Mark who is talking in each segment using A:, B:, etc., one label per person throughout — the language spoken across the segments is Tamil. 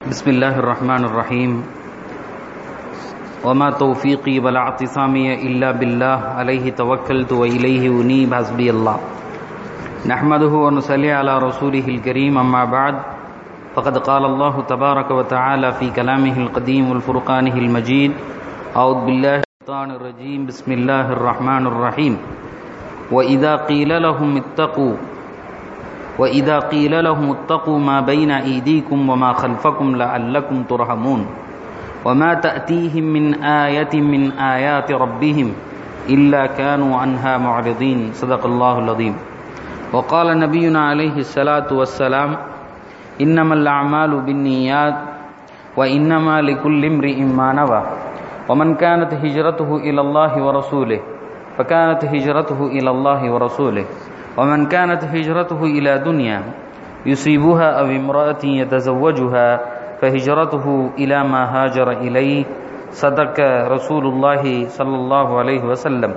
A: بسم الله الرحمن الرحيم وما توفيقي ولا اعتصامي إلا بالله عليه توكلت وإليه أنيب حسبي الله نحمده ونصلي على رسوله الكريم أما بعد فقد قال الله تبارك وتعالى في كلامه القديم والفرقانه المجيد أعوذ بالله من الشيطان الرجيم بسم الله الرحمن الرحيم وإذا قيل لهم اتقوا وإذا قيل لهم اتقوا ما بين أيديكم وما خلفكم لعلكم ترحمون وما تأتيهم من آية من آيات ربهم إلا كانوا عنها معرضين صدق الله العظيم وقال نبينا عليه الصلاة والسلام إنما الأعمال بالنيات وإنما لكل امرئ ما نوى ومن كانت هجرته إلى الله ورسوله فكانت هجرته إلى الله ورسوله ومن كانت هجرته إلى دنيا يصيبها أو امرأة يتزوجها فهجرته إلى ما هاجر إليه صدق رسول الله صلى الله عليه وسلم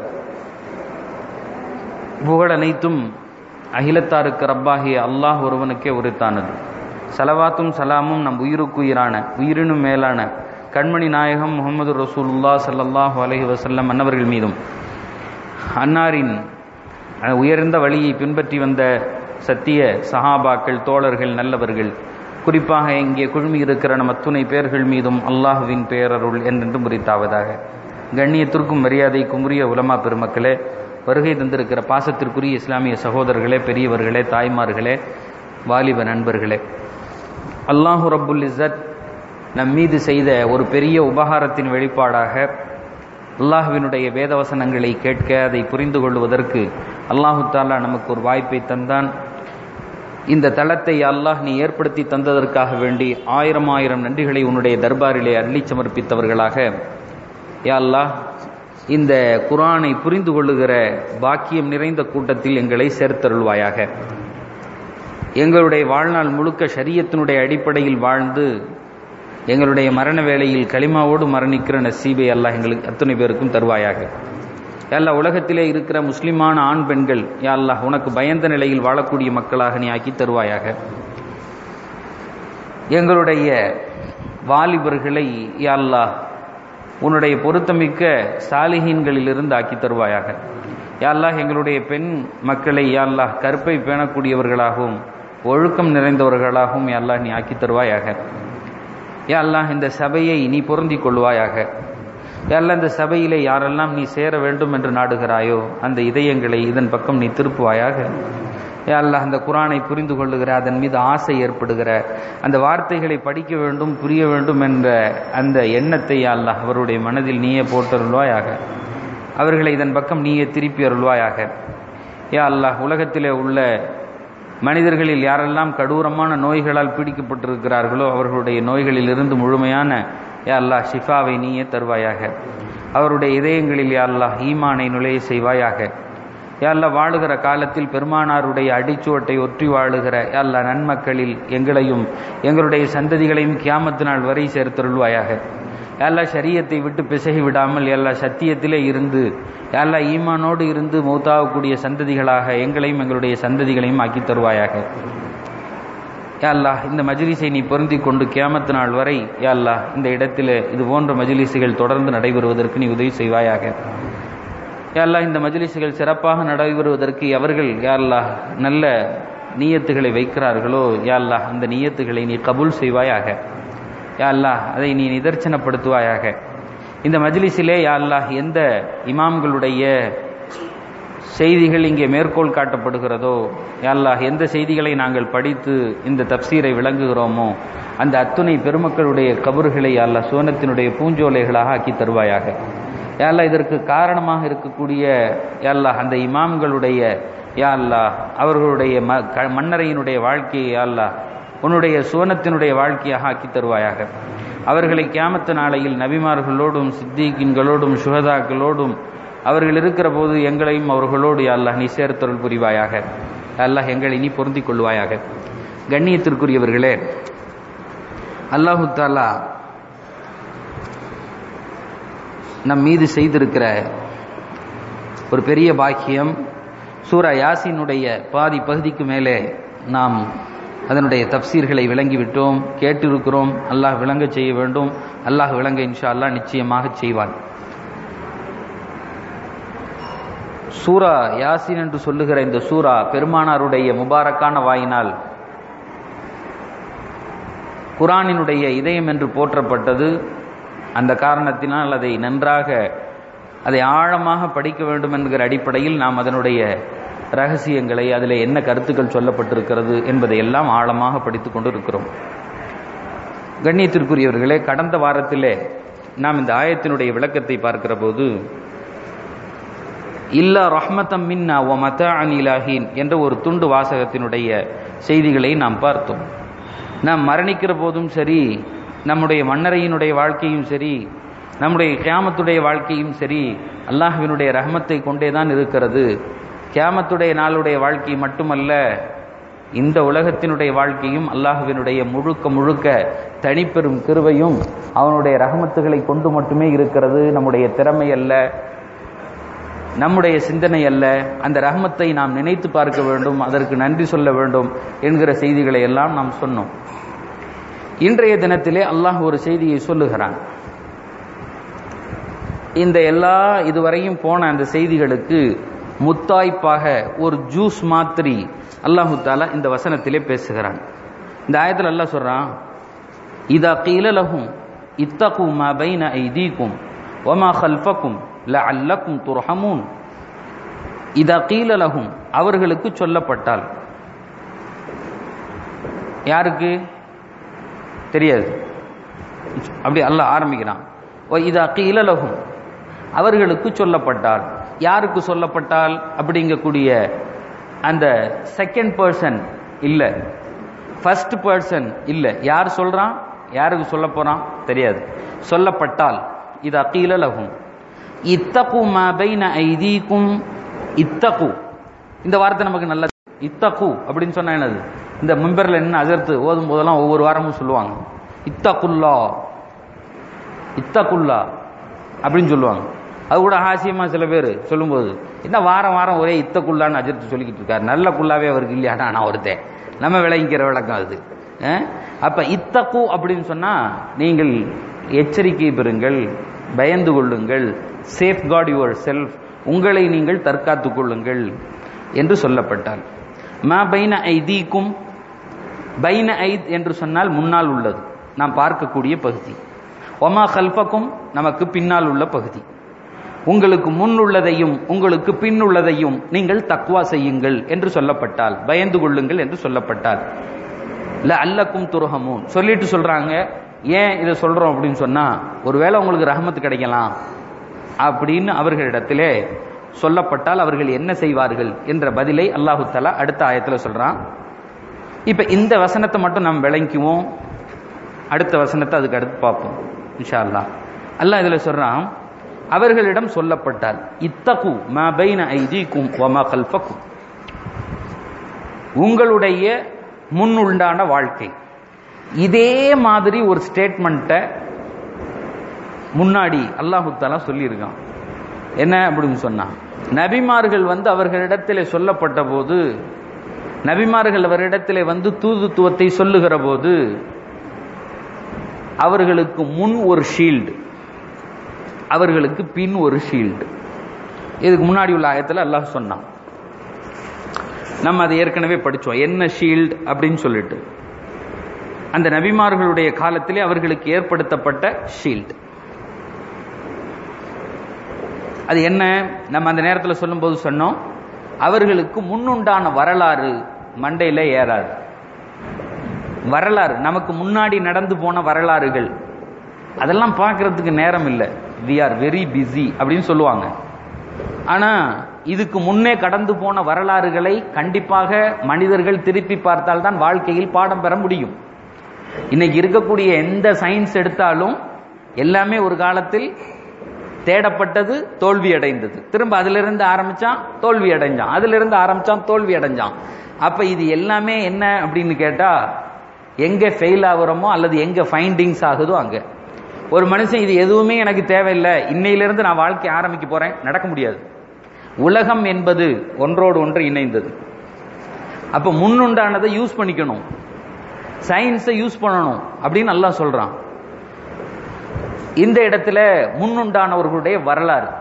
A: புகழ் அனைத்தும் அகிலத்தாருக்கு ரப்பாகிய அல்லாஹ் ஒருவனுக்கே உரித்தானது சலவாத்தும் சலாமும் நம் உயிருக்குயிரான உயிரினும் மேலான கண்மணி நாயகம் முகமது ரசூலுல்லா சல்லல்லாஹு அலஹி வசல்லம் அன்னவர்கள் மீதும் அன்னாரின் உயர்ந்த வழியை பின்பற்றி வந்த சத்திய சஹாபாக்கள் தோழர்கள் நல்லவர்கள் குறிப்பாக இங்கே குழுமி இருக்கிற நம் அத்துணை பேர்கள் மீதும் அல்லாஹுவின் பேரருள் என்றென்றும் குறித்தாவதாக கண்ணியத்திற்கும் மரியாதைக்கும் உரிய உலமா பெருமக்களே வருகை தந்திருக்கிற பாசத்திற்குரிய இஸ்லாமிய சகோதரர்களே பெரியவர்களே தாய்மார்களே வாலிப நண்பர்களே அல்லாஹு ரப்புல் இசத் நம் மீது செய்த ஒரு பெரிய உபகாரத்தின் வெளிப்பாடாக அல்லாஹுவினுடைய வேதவசனங்களை கேட்க அதை புரிந்து கொள்வதற்கு அல்லாஹு தாலா நமக்கு ஒரு வாய்ப்பை தந்தான் இந்த தளத்தை அல்லாஹ் நீ ஏற்படுத்தி தந்ததற்காக வேண்டி ஆயிரம் ஆயிரம் நன்றிகளை உன்னுடைய தர்பாரிலே அள்ளி சமர்ப்பித்தவர்களாக யா அல்லாஹ் இந்த குரானை புரிந்து கொள்ளுகிற பாக்கியம் நிறைந்த கூட்டத்தில் எங்களை சேர்த்தருள்வாயாக எங்களுடைய வாழ்நாள் முழுக்க ஷரியத்தினுடைய அடிப்படையில் வாழ்ந்து எங்களுடைய மரண வேளையில் களிமாவோடு மரணிக்கிற நசீபை அல்லாஹ் எங்களுக்கு அத்தனை பேருக்கும் தருவாயாக எல்லா உலகத்திலே இருக்கிற முஸ்லிமான ஆண் பெண்கள் யா அல்லாஹ் உனக்கு பயந்த நிலையில் வாழக்கூடிய மக்களாக நீ ஆக்கி தருவாயாக எங்களுடைய வாலிபர்களை யா அல்லாஹ் உன்னுடைய பொருத்தமிக்க சாலிஹீன்களிலிருந்து ஆக்கி தருவாயாக யா அல்லாஹ் எங்களுடைய பெண் மக்களை யா அல்லாஹ் கருப்பை பேணக்கூடியவர்களாகவும் ஒழுக்கம் நிறைந்தவர்களாகவும் யா அல்லாஹ் நீ ஆக்கி தருவாயாக யா அல்லாஹ் இந்த சபையை நீ பொருந்தி கொள்வாயாக யாரெல்லாம் இந்த சபையிலே யாரெல்லாம் நீ சேர வேண்டும் என்று நாடுகிறாயோ அந்த இதயங்களை இதன் பக்கம் நீ திருப்புவாயாக அல்லாஹ் அந்த குரானை புரிந்து கொள்ளுகிற அதன் மீது ஆசை ஏற்படுகிற அந்த வார்த்தைகளை படிக்க வேண்டும் புரிய வேண்டும் என்ற அந்த எண்ணத்தை அல்லாஹ் அவருடைய மனதில் நீயே போட்டருள்வாயாக அவர்களை இதன் பக்கம் நீயே திருப்பி அருள்வாயாக யா அல்லாஹ் உலகத்திலே உள்ள மனிதர்களில் யாரெல்லாம் கடூரமான நோய்களால் பீடிக்கப்பட்டிருக்கிறார்களோ அவர்களுடைய நோய்களிலிருந்து முழுமையான யா அல்லாஹ் ஷிஃபாவை நீயே தருவாயாக அவருடைய இதயங்களில் யா அல்லாஹ் ஈமானை நுழைய செய்வாயாக யா அல்லாஹ் வாழுகிற காலத்தில் பெருமானாருடைய அடிச்சுவட்டை ஒற்றி வாழுகிற யா அல்லாஹ் நன்மக்களில் எங்களையும் எங்களுடைய சந்ததிகளையும் கியாமத்து நாள் வரை சேர்த்தருள்வாயாக எல்லா சரியத்தை விட்டு பிசகி விடாமல் எல்லா சத்தியத்திலே இருந்து எல்லா ஈமானோடு இருந்து மௌத்தாகக்கூடிய சந்ததிகளாக எங்களையும் எங்களுடைய சந்ததிகளையும் ஆக்கி தருவாயாக அல்லாஹ் இந்த மஜிலிஸை நீ பொருந்தி கொண்டு கேமத்து நாள் வரை அல்லாஹ் இந்த இடத்தில் இது போன்ற மஜிலிசுகள் தொடர்ந்து நடைபெறுவதற்கு நீ உதவி செய்வாயாக அல்லாஹ் இந்த மஜிலிசுகள் சிறப்பாக நடைபெறுவதற்கு எவர்கள் யாழ்லாஹ் நல்ல நீயத்துகளை வைக்கிறார்களோ யாழ்லாஹ் அந்த நீயத்துகளை நீ கபூல் செய்வாயாக யாழ்லாஹ் அதை நீ நிதர்சனப்படுத்துவாயாக இந்த மஜிலிஸிலே யாழ்லாஹ் எந்த இமாம்களுடைய செய்திகள் இங்கே மேற்கோள் காட்டப்படுகிறதோ அல்லாஹ் எந்த செய்திகளை நாங்கள் படித்து இந்த தப்சீரை விளங்குகிறோமோ அந்த அத்துணை பெருமக்களுடைய கபறுகளை அல்லாஹ் சுவனத்தினுடைய பூஞ்சோலைகளாக ஆக்கி தருவாயாக யாழ்லா இதற்கு காரணமாக இருக்கக்கூடிய யாழ்லா அந்த இமாம்களுடைய யா அல்லாஹ் அவர்களுடைய ம மன்னரையினுடைய வாழ்க்கையை யாழ்லா உன்னுடைய சுவனத்தினுடைய வாழ்க்கையாக ஆக்கி தருவாயாக அவர்களை கியாமத்து நாளையில் நபிமார்களோடும் சித்திகின்களோடும் சுகதாக்களோடும் அவர்கள் இருக்கிற போது எங்களையும் அவர்களோடு அல்லாஹ் நீ சேர்த்தொருள் புரிவாயாக அல்லாஹ் எங்களை நீ பொருந்திக் கொள்வாயாக கண்ணியத்திற்குரியவர்களே அல்லாஹு தாலா நம் மீது செய்திருக்கிற ஒரு பெரிய பாக்கியம் சூரா யாசினுடைய பாதி பகுதிக்கு மேலே நாம் அதனுடைய தப்சீர்களை விளங்கிவிட்டோம் கேட்டிருக்கிறோம் அல்லாஹ் விளங்க செய்ய வேண்டும் அல்லாஹ் விளங்க இன்ஷா அல்லாஹ் நிச்சயமாக செய்வான் சூரா யாசின் என்று சொல்லுகிற இந்த சூரா பெருமானாருடைய முபாரக்கான வாயினால் குரானினுடைய இதயம் என்று போற்றப்பட்டது அந்த காரணத்தினால் அதை நன்றாக அதை ஆழமாக படிக்க வேண்டும் என்கிற அடிப்படையில் நாம் அதனுடைய ரகசியங்களை அதில் என்ன கருத்துக்கள் சொல்லப்பட்டிருக்கிறது என்பதை எல்லாம் ஆழமாக படித்துக் கொண்டு இருக்கிறோம் கண்ணியத்திற்குரியவர்களே கடந்த வாரத்திலே நாம் இந்த ஆயத்தினுடைய விளக்கத்தை பார்க்கிற போது இல்லா ரஹ்மத்தம் மின்னா ஒ மத அனிலாஹீன் என்ற ஒரு துண்டு வாசகத்தினுடைய செய்திகளை நாம் பார்த்தோம் நாம் மரணிக்கிற போதும் சரி நம்முடைய மன்னரையினுடைய வாழ்க்கையும் சரி நம்முடைய கியாமத்துடைய வாழ்க்கையும் சரி அல்லாஹ்வினுடைய ரஹமத்தை கொண்டே தான் இருக்கிறது கியாமத்துடைய நாளுடைய வாழ்க்கை மட்டுமல்ல இந்த உலகத்தினுடைய வாழ்க்கையும் அல்லாஹுவினுடைய முழுக்க முழுக்க தனிப்பெரும் கிருவையும் அவனுடைய ரஹமத்துகளை கொண்டு மட்டுமே இருக்கிறது நம்முடைய திறமை அல்ல நம்முடைய சிந்தனை அல்ல அந்த ரஹமத்தை நாம் நினைத்து பார்க்க வேண்டும் அதற்கு நன்றி சொல்ல வேண்டும் என்கிற செய்திகளை எல்லாம் நாம் சொன்னோம் இன்றைய தினத்திலே அல்லாஹ் ஒரு செய்தியை சொல்லுகிறான் இந்த எல்லா இதுவரையும் போன அந்த செய்திகளுக்கு முத்தாய்ப்பாக ஒரு ஜூஸ் மாத்திரி அல்லாஹு தாலா இந்த வசனத்திலே பேசுகிறான் இந்த ஆயத்தில் அல்லாஹ் சொல்றான் இதா கீல லஹும் இத்தகு மா பைன ஐதீக்கும் ஒமா ஹல்ஃபக்கும் ல அல்லக்கும் துர்ஹமூன் இதா கீல லஹும் அவர்களுக்கு சொல்லப்பட்டால் யாருக்கு தெரியாது அப்படி அல்லாஹ் ஆரம்பிக்கிறான் ஓ இதா கீல லஹும் அவர்களுக்கு சொல்லப்பட்டால் யாருக்கு சொல்லப்பட்டால் அப்படிங்கக்கூடிய அந்த செகண்ட் பர்சன் இல்லை ஃபர்ஸ்ட் பர்சன் இல்லை யார் சொல்றான் யாருக்கு சொல்ல போறான் தெரியாது சொல்லப்பட்டால் இது அக்கீல லகும் இத்தகு மா பைன ஐதீக்கும் இத்தகு இந்த வார்த்தை நமக்கு நல்ல இத்தகு அப்படின்னு சொன்னா என்னது இந்த மெம்பர்ல என்ன அஜர்த்து ஓதும் போதெல்லாம் ஒவ்வொரு வாரமும் சொல்லுவாங்க இத்தகுல்லா இத்தகுல்லா அப்படின்னு சொல்லுவாங்க அது கூட ஹாசியமா சில பேர் சொல்லும்போது என்ன வாரம் வாரம் ஒரே இத்தக்குள்ளான்னு அஜர்த்து சொல்லிக்கிட்டு இருக்காரு நல்ல குள்ளாவே அவருக்கு இல்லையாடா நான் ஒருத்தன் நம்ம விளங்கிக்கிற விளக்கம் அது அப்ப இத்தக்கு அப்படின்னு சொன்னா நீங்கள் எச்சரிக்கை பெறுங்கள் பயந்து கொள்ளுங்கள் சேஃப் காட் யுவர் செல்ஃப் உங்களை நீங்கள் தற்காத்துக் கொள்ளுங்கள் என்று சொல்லப்பட்டால் மா பைன ஐதீக்கும் பைன ஐத் என்று சொன்னால் முன்னால் உள்ளது நாம் பார்க்கக்கூடிய பகுதி ஒமா கல்பக்கும் நமக்கு பின்னால் உள்ள பகுதி உங்களுக்கு முன் உள்ளதையும் உங்களுக்கு பின் உள்ளதையும் நீங்கள் தக்குவா செய்யுங்கள் என்று சொல்லப்பட்டால் பயந்து கொள்ளுங்கள் என்று சொல்லப்பட்டால் இல்ல அல்லக்கும் துருகமும் சொல்லிட்டு சொல்றாங்க ஏன் இதை சொல்றோம் அப்படின்னு சொன்னா ஒருவேளை உங்களுக்கு ரஹமத்து கிடைக்கலாம் அப்படின்னு அவர்களிடத்திலே சொல்லப்பட்டால் அவர்கள் என்ன செய்வார்கள் என்ற பதிலை அல்லாஹு தலா அடுத்த ஆயத்துல சொல்றான் இப்ப இந்த வசனத்தை மட்டும் நாம் விளங்குவோம் அடுத்த வசனத்தை அதுக்கு அடுத்து பார்ப்போம் இன்ஷா அல்லா அல்லாஹ் இதுல சொல்றான் அவர்களிடம் சொல்லப்பட்டால் இத்தகு மா பைன ஐதீக்கும் வமா கல்பக்கும் உங்களுடைய முன்னுண்டான வாழ்க்கை இதே மாதிரி ஒரு ஸ்டேட்மெண்ட்டை முன்னாடி அல்லாஹு தாலா சொல்லியிருக்கான் என்ன அப்படின்னு சொன்னா நபிமார்கள் வந்து அவர்களிடத்திலே சொல்லப்பட்ட போது நபிமார்கள் அவரிடத்திலே வந்து தூதுத்துவத்தை சொல்லுகிற போது அவர்களுக்கு முன் ஒரு ஷீல்டு அவர்களுக்கு பின் ஒரு ஷீல்டு இதுக்கு முன்னாடி உள்ள ஆயத்தில் அல்லாஹ் சொன்னான் நம்ம அதை ஏற்கனவே படித்தோம் என்ன ஷீல்டு அப்படின்னு சொல்லிட்டு அந்த நபிமார்களுடைய காலத்திலே அவர்களுக்கு ஏற்படுத்தப்பட்ட ஷீல்டு அது என்ன நம்ம அந்த நேரத்தில் சொல்லும்போது சொன்னோம் அவர்களுக்கு முன்னுண்டான வரலாறு மண்டையில ஏறாது வரலாறு நமக்கு முன்னாடி நடந்து போன வரலாறுகள் அதெல்லாம் பார்க்கறதுக்கு நேரம் இல்லை வி ஆர் வெரி பிஸி அப்படின்னு சொல்லுவாங்க ஆனா இதுக்கு முன்னே கடந்து போன வரலாறுகளை கண்டிப்பாக மனிதர்கள் திருப்பி பார்த்தால் தான் வாழ்க்கையில் பாடம் பெற முடியும் இன்னைக்கு இருக்கக்கூடிய எந்த சயின்ஸ் எடுத்தாலும் எல்லாமே ஒரு காலத்தில் தேடப்பட்டது தோல்வி அடைந்தது திரும்ப அதிலிருந்து ஆரம்பிச்சான் தோல்வி அடைஞ்சான் அதிலிருந்து ஆரம்பிச்சான் தோல்வி அடைஞ்சான் அப்ப இது எல்லாமே என்ன அப்படின்னு கேட்டா எங்க ஃபெயில் ஆகுறோமோ அல்லது எங்க ஃபைண்டிங்ஸ் ஆகுதோ அங்க ஒரு மனுஷன் இது எதுவுமே எனக்கு தேவையில்லை இன்னையிலிருந்து நான் வாழ்க்கை ஆரம்பிக்க போறேன் நடக்க முடியாது உலகம் என்பது ஒன்றோடு ஒன்று இணைந்தது அப்ப முன்னுண்டானதை யூஸ் பண்ணிக்கணும் சயின்ஸை யூஸ் பண்ணணும் அப்படின்னு நல்லா சொல்றான் இந்த இடத்துல முன்னுண்டானவர்களுடைய வரலாறு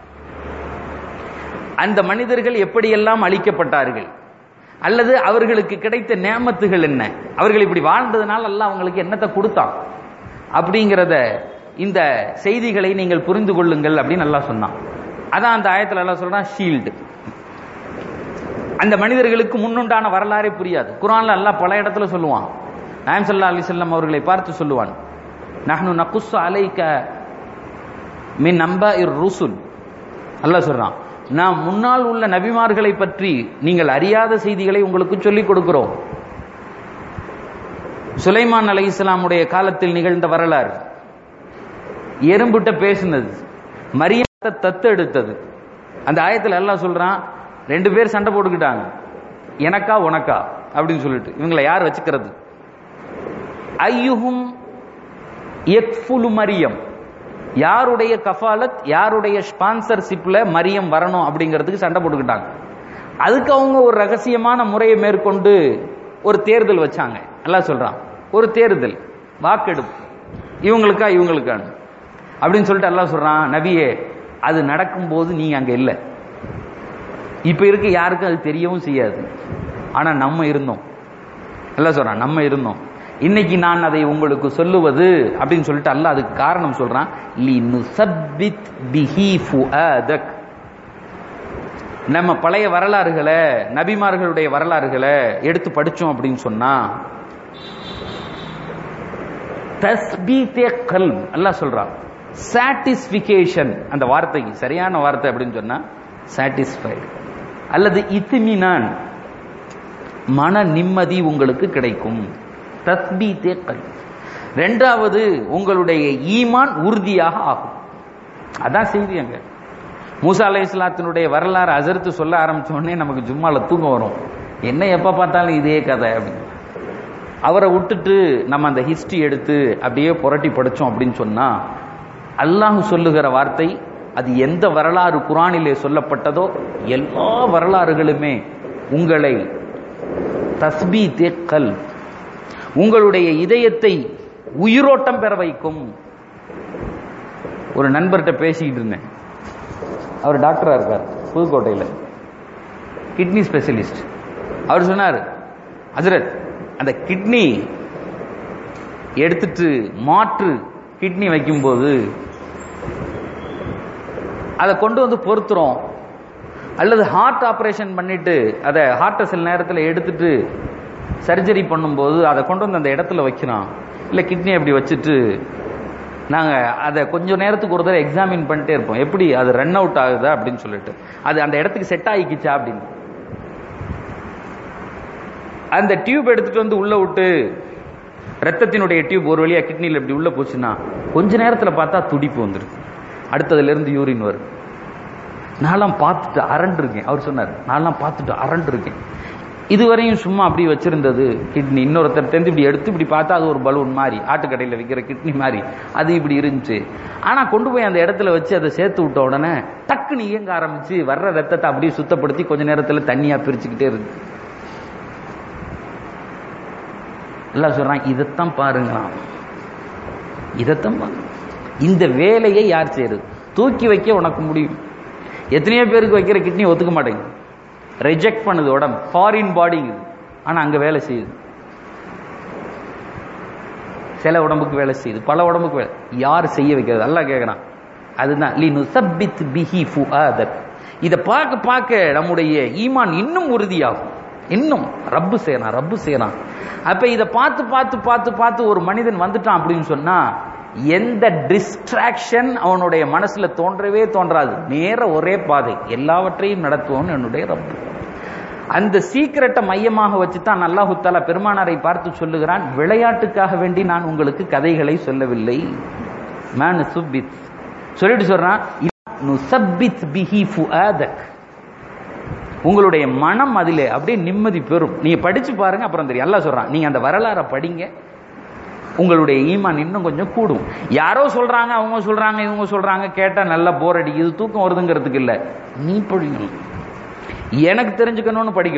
A: அந்த மனிதர்கள் எப்படியெல்லாம் அழிக்கப்பட்டார்கள் அல்லது அவர்களுக்கு கிடைத்த நேமத்துகள் என்ன அவர்கள் இப்படி வாழ்ந்ததுனால அல்லாஹ் அவங்களுக்கு என்னத்தை கொடுத்தான் அப்படிங்கிறத இந்த செய்திகளை நீங்கள் புரிந்து கொள்ளுங்கள் அப்படின்னு நல்லா சொன்னான் அதான் அந்த ஆயத்துல எல்லாம் சொல்றான் ஷீல்டு அந்த மனிதர்களுக்கு முன்னுண்டான வரலாறே புரியாது குரான்ல அல்லாஹ் பல இடத்துல சொல்லுவான் நாயம் சல்லா அலி செல்லம் அவர்களை பார்த்து சொல்லுவான் நஹ்னு நகுஸ் அலைக்க மின் நம்ப இர் ருசுல் அல்லாஹ் சொல்றான் நாம் முன்னால் உள்ள நபிமார்களை பற்றி நீங்கள் அறியாத செய்திகளை உங்களுக்கு சொல்லிக் கொடுக்கிறோம் சுலைமான் அலை இஸ்லாமுடைய காலத்தில் நிகழ்ந்த வரலாறு எறும்புட்ட பேசினது மரியாதை தத்தெடுத்தது அந்த ஆயத்தில் எல்லாம் சொல்றான் ரெண்டு பேர் சண்டை போட்டுக்கிட்டாங்க எனக்கா உனக்கா அப்படின்னு சொல்லிட்டு இவங்களை யார் வச்சுக்கிறது ஐயுகும் எக்ஃபுலு மரியம் யாருடைய கஃபாலத் யாருடைய ஸ்பான்சர்ஷிப்ல மரியம் வரணும் அப்படிங்கிறதுக்கு சண்டை போட்டுக்கிட்டாங்க அதுக்கு அவங்க ஒரு ரகசியமான முறையை மேற்கொண்டு ஒரு தேர்தல் வச்சாங்க எல்லாம் சொல்றான் ஒரு தேர்தல் வாக்கெடுப்பு இவங்களுக்கா இவங்களுக்கான அப்படின்னு சொல்லிட்டு எல்லாம் சொல்றான் நபியே அது நடக்கும்போது நீங்க அங்க இல்லை இப்ப இருக்க யாருக்கும் அது தெரியவும் செய்யாது ஆனா நம்ம இருந்தோம் எல்லாம் சொல்றான் நம்ம இருந்தோம் இன்னைக்கு நான் அதை உங்களுக்கு சொல்லுவது அப்படின்னு சொல்லிட்டு அல்லாஹ் அதுக்கு காரணம் சொல்றான் லி நுசப்பித் பிஹி ஃபுஆதக் நம்ம பழைய வரலாறுகளை நபிமார்களுடைய வரலாறுகளை எடுத்து படிச்சோம் அப்படின்னு சொன்னா தஸ்பீத்தே கல் அல்லாஹ் சொல்றான் சாட்டிஸ்பிகேஷன் அந்த வார்த்தைக்கு சரியான வார்த்தை அப்படின்னு சொன்னா சாட்டிஸ்ஃபைடு அல்லது இத்திமினான் மன நிம்மதி உங்களுக்கு கிடைக்கும் தஸ்பீத்தே கல் ரெண்டாவது உங்களுடைய ஈமான் உறுதியாக ஆகும் அதான் செய்தி அங்க மூசா அலை இஸ்லாத்தினுடைய வரலாறு அசர்த்து சொல்ல ஆரம்பிச்ச உடனே நமக்கு ஜும்மால தூக்கம் வரும் என்ன எப்ப பார்த்தாலும் இதே கதை அப்படின்னு அவரை விட்டுட்டு நம்ம அந்த ஹிஸ்டரி எடுத்து அப்படியே புரட்டி படிச்சோம் அப்படின்னு சொன்னா அல்லாஹ் சொல்லுகிற வார்த்தை அது எந்த வரலாறு குரானிலே சொல்லப்பட்டதோ எல்லா வரலாறுகளுமே உங்களை தஸ்பீத்தே கல் உங்களுடைய இதயத்தை உயிரோட்டம் பெற வைக்கும் ஒரு நண்பர்கிட்ட பேசிக்கிட்டு இருந்தேன் அவர் டாக்டரா இருக்கார் புதுக்கோட்டையில் கிட்னி ஸ்பெஷலிஸ்ட் அவர் சொன்னார் ஹசரத் அந்த கிட்னி எடுத்துட்டு மாற்று கிட்னி வைக்கும்போது அதை கொண்டு வந்து பொருத்துறோம் அல்லது ஹார்ட் ஆபரேஷன் பண்ணிட்டு அதை ஹார்ட்டை சில நேரத்தில் எடுத்துட்டு சர்ஜரி பண்ணும்போது அதை கொண்டு வந்து அந்த இடத்துல வைக்கிறோம் இல்லை கிட்னி அப்படி வச்சுட்டு நாங்கள் அதை கொஞ்சம் நேரத்துக்கு ஒரு தடவை எக்ஸாமின் பண்ணிட்டே இருப்போம் எப்படி அது ரன் அவுட் ஆகுதா அப்படின்னு சொல்லிட்டு அது அந்த இடத்துக்கு செட் ஆகிக்கிச்சா அப்படின்னு அந்த டியூப் எடுத்துட்டு வந்து உள்ள விட்டு ரத்தத்தினுடைய டியூப் ஒரு வழியா கிட்னியில் இப்படி உள்ள போச்சுன்னா கொஞ்ச நேரத்தில் பார்த்தா துடிப்பு வந்துருக்கு அடுத்ததுல இருந்து யூரின் வரும் நான்லாம் பார்த்துட்டு அரண்டு இருக்கேன் அவர் சொன்னார் நான்லாம் பார்த்துட்டு அரண்டு இருக்கேன் இதுவரையும் சும்மா அப்படி வச்சிருந்தது கிட்னி இன்னொருத்தர் தெரிந்து இப்படி எடுத்து இப்படி பார்த்தா அது ஒரு பலூன் மாதிரி ஆட்டுக்கடையில் விற்கிற கிட்னி மாதிரி அது இப்படி இருந்துச்சு ஆனா கொண்டு போய் அந்த இடத்துல வச்சு அதை சேர்த்து விட்ட உடனே டக்குன்னு இயங்க ஆரம்பிச்சு வர்ற ரத்தத்தை அப்படியே சுத்தப்படுத்தி கொஞ்ச நேரத்துல தண்ணியா பிரிச்சுக்கிட்டே இருக்கு எல்லாம் சொல்றான் இதைத்தான் பாருங்களாம் இதைத்தான் பாருங்க இந்த வேலையை யார் செய்யறது தூக்கி வைக்க உனக்கு முடியும் எத்தனையோ பேருக்கு வைக்கிற கிட்னி ஒத்துக்க மாட்டேங்குது ரிஜெக்ட் பண்ணுது உடம்பு ஃபாரின் பாடி இது ஆனா அங்க வேலை செய்யுது சில உடம்புக்கு வேலை செய்யுது பல உடம்புக்கு வேலை யார் செய்ய வைக்கிறது எல்லாம் கேட்கறான் அதுதான் லி நுசப்பித் பிஹி ஃபுஆதக் இதை பார்க்க பார்க்க நம்முடைய ஈமான் இன்னும் உறுதியாகும் இன்னும் ரப்பு செய்யறான் ரப்பு செய்யறான் அப்ப இதை பார்த்து பார்த்து பார்த்து பார்த்து ஒரு மனிதன் வந்துட்டான் அப்படின்னு சொன்னா எந்த டிஸ்ட்ராக்ஷன் அவனுடைய மனசுல தோன்றவே தோன்றாது நேர ஒரே பாதை எல்லாவற்றையும் நடத்துவோம் என்னுடைய ரப்பு அந்த சீக்கிரட்டை மையமாக வச்சு தான் அல்லாஹு தாலா பெருமானாரை பார்த்து சொல்லுகிறான் விளையாட்டுக்காக வேண்டி நான் உங்களுக்கு கதைகளை சொல்லவில்லை மேன் சுப்பித் சொல்லிட்டு சொல்றான் நுசப்பித் பிஹி ஃபுஆதக் உங்களுடைய மனம் அதிலே அப்படியே நிம்மதி பெறும் நீங்க படிச்சு பாருங்க அப்புறம் தெரியும் அல்லாஹ் சொல்றான் நீங்க அந்த வரலாறை படிங்க உங்களுடைய ஈமான் இன்னும் கொஞ்சம் கூடும் யாரோ சொல்றாங்க அவங்க சொல்றாங்க இவங்க சொல்றாங்க கேட்டா நல்லா போர் அடிக்குது தூக்கம் வருதுங்கிறதுக்கு இல்ல நீ படிக்கணும் எனக்கு தெரிஞ்சுக்கணும்னு படிக்கணும்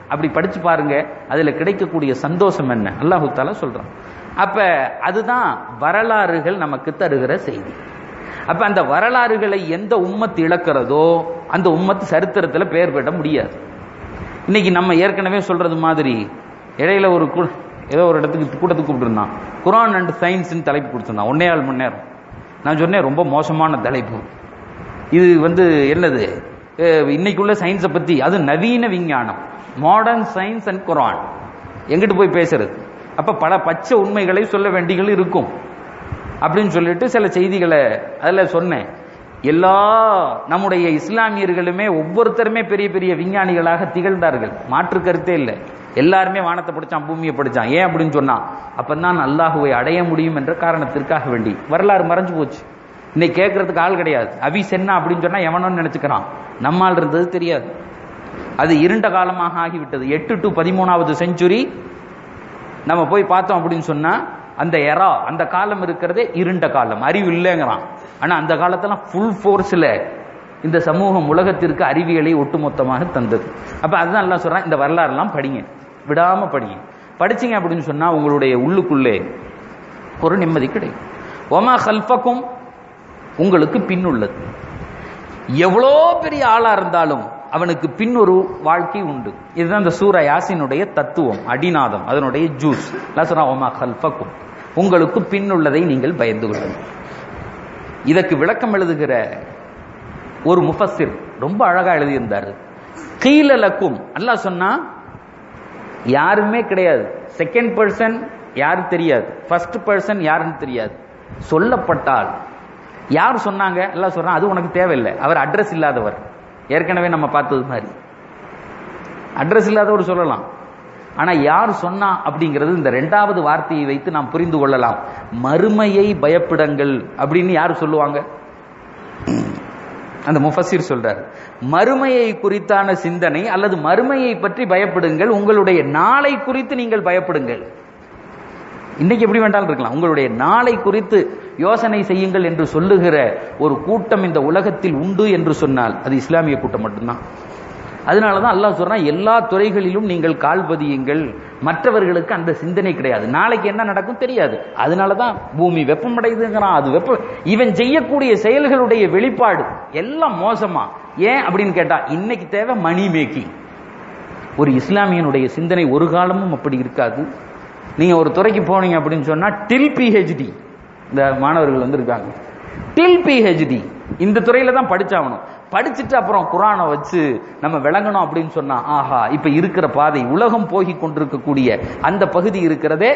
A: அப்படி படிச்சு பாருங்க அதுல கிடைக்கக்கூடிய சந்தோஷம் என்ன அல்லாஹு தாலா சொல்றான் அப்ப அதுதான் வரலாறுகள் நமக்கு தருகிற செய்தி அப்ப அந்த வரலாறுகளை எந்த உம்மத்து இழக்கிறதோ அந்த உம்மத்து சரித்திரத்துல பெயர் பெற முடியாது இன்னைக்கு நம்ம ஏற்கனவே சொல்றது மாதிரி இடையில ஒரு கு- ஏதோ ஒரு இடத்துக்கு கூட்டத்துக்கு கூப்பிட்டுருந்தான் குரான் அண்ட் சயின்ஸ்னு தலைப்பு கொடுத்துருந்தான் ஒன்னே ஆள் மணி நேரம் நான் சொன்னேன் ரொம்ப மோசமான தலைப்பு இது வந்து என்னது அஹ் இன்னைக்குள்ள சயின்ஸை பத்தி அது நவீன விஞ்ஞானம் மாடர்ன் சயின்ஸ் அண்ட் குரான் எங்கிட்டு போய் பேசுறது அப்ப பல பச்சை உண்மைகளை சொல்ல வேண்டிகள் இருக்கும் அப்படின்னு சொல்லிட்டு சில செய்திகளை அதில் சொன்னேன் எல்லா நம்முடைய இஸ்லாமியர்களுமே ஒவ்வொருத்தருமே பெரிய பெரிய விஞ்ஞானிகளாக திகழ்ந்தார்கள் மாற்று கருத்தே இல்லை எல்லாருமே வானத்தை படிச்சான் பூமியை படிச்சான் ஏன் அப்படின்னு சொன்னா அப்பதான் அல்லாஹுவை அடைய முடியும் என்ற காரணத்திற்காக வேண்டி வரலாறு மறைஞ்சு போச்சு இன்னைக்கு கேட்கறதுக்கு ஆள் கிடையாது அவி சென்னா அப்படின்னு சொன்னா எவனோன்னு நினைச்சுக்கிறான் நம்மால் இருந்தது தெரியாது அது இருண்ட காலமாக ஆகிவிட்டது எட்டு டு பதிமூணாவது செஞ்சுரி நம்ம போய் பார்த்தோம் அப்படின்னு சொன்னா அந்த எரா அந்த காலம் இருக்கிறதே இருண்ட காலம் அறிவு இல்லைங்கிறான் ஆனா அந்த காலத்துல ஃபுல் ஃபோர்ஸ்ல இந்த சமூகம் உலகத்திற்கு அறிவியலை ஒட்டுமொத்தமாக தந்தது அப்ப அதுதான் எல்லாம் சொல்றான் இந்த வரலாறுலாம் படிங்க விடாம படிங்க படிச்சீங்க அப்படின்னு சொன்னா உங்களுடைய உள்ளுக்குள்ளே ஒரு நிம்மதி கிடைக்கும் ஒமா ஹல்ஃபக்கும் உங்களுக்கு பின் உள்ளது எவ்வளோ பெரிய ஆளா இருந்தாலும் அவனுக்கு பின் ஒரு வாழ்க்கை உண்டு இதுதான் இந்த சூரா யாசினுடைய தத்துவம் அடிநாதம் அதனுடைய ஜூஸ் லசரா ஒமா ஹல்ஃபக்கும் உங்களுக்கு பின் உள்ளதை நீங்கள் பயந்து கொள்ளுங்கள் இதற்கு விளக்கம் எழுதுகிற ஒரு முஃபஸ்ஸிர் ரொம்ப அழகா எழுதியிருந்தாரு கீழலக்கும் அல்லாஹ் சொன்னா யாருமே கிடையாது செகண்ட் பர்சன் யாரும் தெரியாது ஃபர்ஸ்ட் பர்சன் யாருன்னு தெரியாது சொல்லப்பட்டால் யார் சொன்னாங்க எல்லாம் சொல்றான் அது உனக்கு தேவையில்லை அவர் அட்ரஸ் இல்லாதவர் ஏற்கனவே நம்ம பார்த்தது மாதிரி அட்ரஸ் இல்லாதவர் சொல்லலாம் ஆனா யார் சொன்னா அப்படிங்கிறது இந்த ரெண்டாவது வார்த்தையை வைத்து நாம் புரிந்து கொள்ளலாம் மறுமையை பயப்படுங்கள் அப்படின்னு யார் சொல்லுவாங்க அந்த முஃபஸிர் சொல்றார் மறுமையை குறித்தான சிந்தனை அல்லது மறுமையை பற்றி பயப்படுங்கள் உங்களுடைய நாளை குறித்து நீங்கள் பயப்படுங்கள் இன்னைக்கு எப்படி வேண்டாலும் இருக்கலாம் உங்களுடைய நாளை குறித்து யோசனை செய்யுங்கள் என்று சொல்லுகிற ஒரு கூட்டம் இந்த உலகத்தில் உண்டு என்று சொன்னால் அது இஸ்லாமிய கூட்டம் மட்டும்தான் அதனால தான் அல்லாஹ் சொல்றான் எல்லா துறைகளிலும் நீங்கள் கால் பதியுங்கள் மற்றவர்களுக்கு அந்த சிந்தனை கிடையாது நாளைக்கு என்ன நடக்கும் தெரியாது அதனால தான் பூமி வெப்பமடையுதுங்கிறான் அது வெப்ப இவன் செய்யக்கூடிய செயல்களுடைய வெளிப்பாடு எல்லாம் மோசமா ஏன் அப்படின்னு கேட்டா இன்னைக்கு தேவை மணி மேக்கிங் ஒரு இஸ்லாமியனுடைய சிந்தனை ஒரு காலமும் அப்படி இருக்காது நீங்க ஒரு துறைக்கு போனீங்க அப்படின்னு சொன்னா டில் பிஹெச்டி இந்த மாணவர்கள் வந்திருக்காங்க டில் பிஹெச்டி இந்த துறையில தான் படிச்சாகணும் படிச்சுட்டு அப்புறம் குரானை வச்சு நம்ம விளங்கணும் அப்படின்னு சொன்னா ஆஹா இப்ப இருக்கிற பாதை உலகம் போகி கொண்டிருக்கக்கூடிய அந்த பகுதி இருக்கிறதே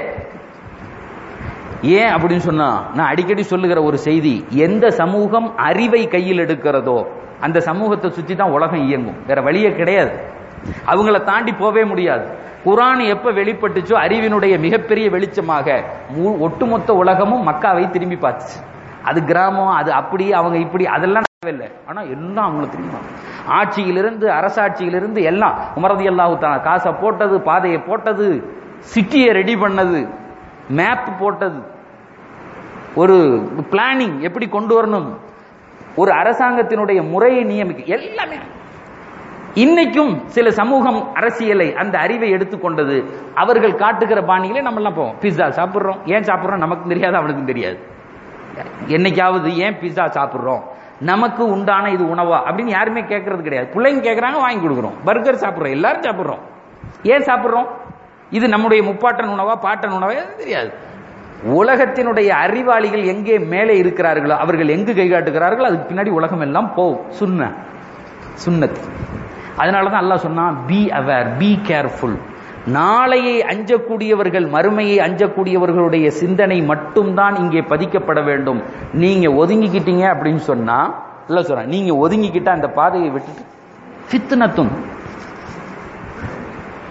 A: ஏன் அப்படின்னு சொன்னா நான் அடிக்கடி சொல்லுகிற ஒரு செய்தி எந்த சமூகம் அறிவை கையில் எடுக்கிறதோ அந்த சமூகத்தை சுத்தி தான் உலகம் இயங்கும் வேற வழியே கிடையாது அவங்கள தாண்டி போவே முடியாது குரான் எப்ப வெளிப்பட்டுச்சோ அறிவினுடைய மிகப்பெரிய வெளிச்சமாக மு- ஒட்டுமொத்த உலகமும் மக்காவை திரும்பி பார்த்துச்சு அது கிராமம் அது அப்படி அவங்க இப்படி அதெல்லாம் தேவையில்லை ஆனா எல்லாம் அவங்களுக்கு தெரியுமா ஆட்சியிலிருந்து அரசாட்சியிலிருந்து எல்லாம் உமரதி அல்லாஹு தான் காசை போட்டது பாதையை போட்டது சிட்டியை ரெடி பண்ணது மேப் போட்டது ஒரு பிளானிங் எப்படி கொண்டு வரணும் ஒரு அரசாங்கத்தினுடைய முறையை நியமிக்க எல்லாமே இன்னைக்கும் சில சமூகம் அரசியலை அந்த அறிவை எடுத்துக்கொண்டது அவர்கள் காட்டுகிற பாணியிலே நம்ம எல்லாம் போவோம் பிஸ்ஸா சாப்பிடுறோம் ஏன் சாப்பிடுறோம் நமக்கு தெரியாது அவனுக்கும் தெரியாது என்னைக்காவது ஏன் பிஸ்ஸா சாப்பிடுறோம் நமக்கு உண்டான இது உணவா அப்படின்னு யாருமே கேட்கறது கிடையாது பிள்ளைங்க கேட்கறாங்க வாங்கி கொடுக்குறோம் பர்கர் சாப்பிடுறோம் எல்லாரும் சாப்பிடுறோம் ஏன் சாப்பிடுறோம் இது நம்முடைய முப்பாட்டன் உணவா பாட்டன் உணவா எதுவும் தெரியாது உலகத்தினுடைய அறிவாளிகள் எங்கே மேலே இருக்கிறார்களோ அவர்கள் எங்கு கை காட்டுகிறார்களோ அதுக்கு பின்னாடி உலகம் எல்லாம் போகும் சுன்ன சுன்னத் அதனால தான் அல்லாஹ் சொன்னான் பி அவேர் பி கேர்ஃபுல் நாளையை அஞ்சக்கூடியவர்கள் மறுமையை அஞ்சக்கூடியவர்களுடைய சிந்தனை மட்டும்தான் இங்கே பதிக்கப்பட வேண்டும் நீங்க ஒதுங்கிக்கிட்டீங்க அப்படின்னு சொன்னா இல்ல சொல்றேன் நீங்க ஒதுங்கிக்கிட்ட அந்த பாதையை விட்டுட்டு ஃபித்னத்தும்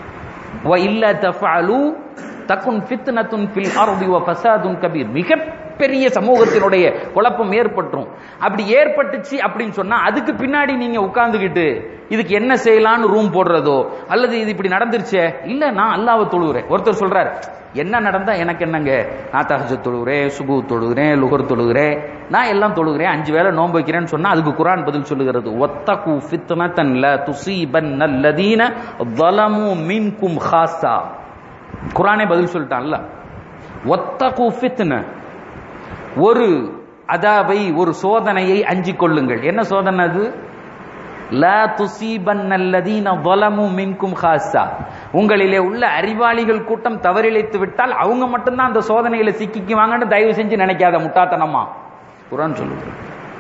A: وَإِلَّا تَفْعَلُوا تَكُنْ فِتْنَةٌ فِي الْأَرْضِ وَفَسَادٌ كَبِيرٌ மிக மிகப்பெரிய சமூகத்தினுடைய குழப்பம் ஏற்பட்டுரும் அப்படி ஏற்பட்டுச்சு அப்படின்னு சொன்னா அதுக்கு பின்னாடி நீங்க உட்கார்ந்துகிட்டு இதுக்கு என்ன செய்யலாம்னு ரூம் போடுறதோ அல்லது இது இப்படி நடந்துருச்சே இல்ல நான் அல்லாவை தொழுகிறேன் ஒருத்தர் சொல்றாரு என்ன நடந்தா எனக்கு என்னங்க நான் தஹஜ தொழுகிறேன் சுபு தொழுகிறேன் லுகர் தொழுகிறேன் நான் எல்லாம் தொழுகிறேன் அஞ்சு வேளை நோன்பு வைக்கிறேன்னு சொன்னா அதுக்கு குரான் பதில் சொல்லுகிறது ஒத்தகு ஃபித்னத்தன் ல துசீபன் அல்லதீன ظلموا منكم خاصة குரானே பதில் சொல்லிட்டான்ல ஒத்தகு ஃபித்ன ஒரு அதாவை ஒரு சோதனையை அஞ்சிக் கொள்ளுங்கள் என்ன சோதனை அது லா துசீபன் அல்லதீன ظلموا منكم خاصة உங்களிலே உள்ள அறிவாளிகள் கூட்டம் தவறிழைத்து விட்டால் அவங்க மட்டும்தான் அந்த சோதனையில சிக்கிக்குவாங்கன்னு தயவு செஞ்சு நினைக்காத முட்டாத்தனமா குரான் சொல்லுது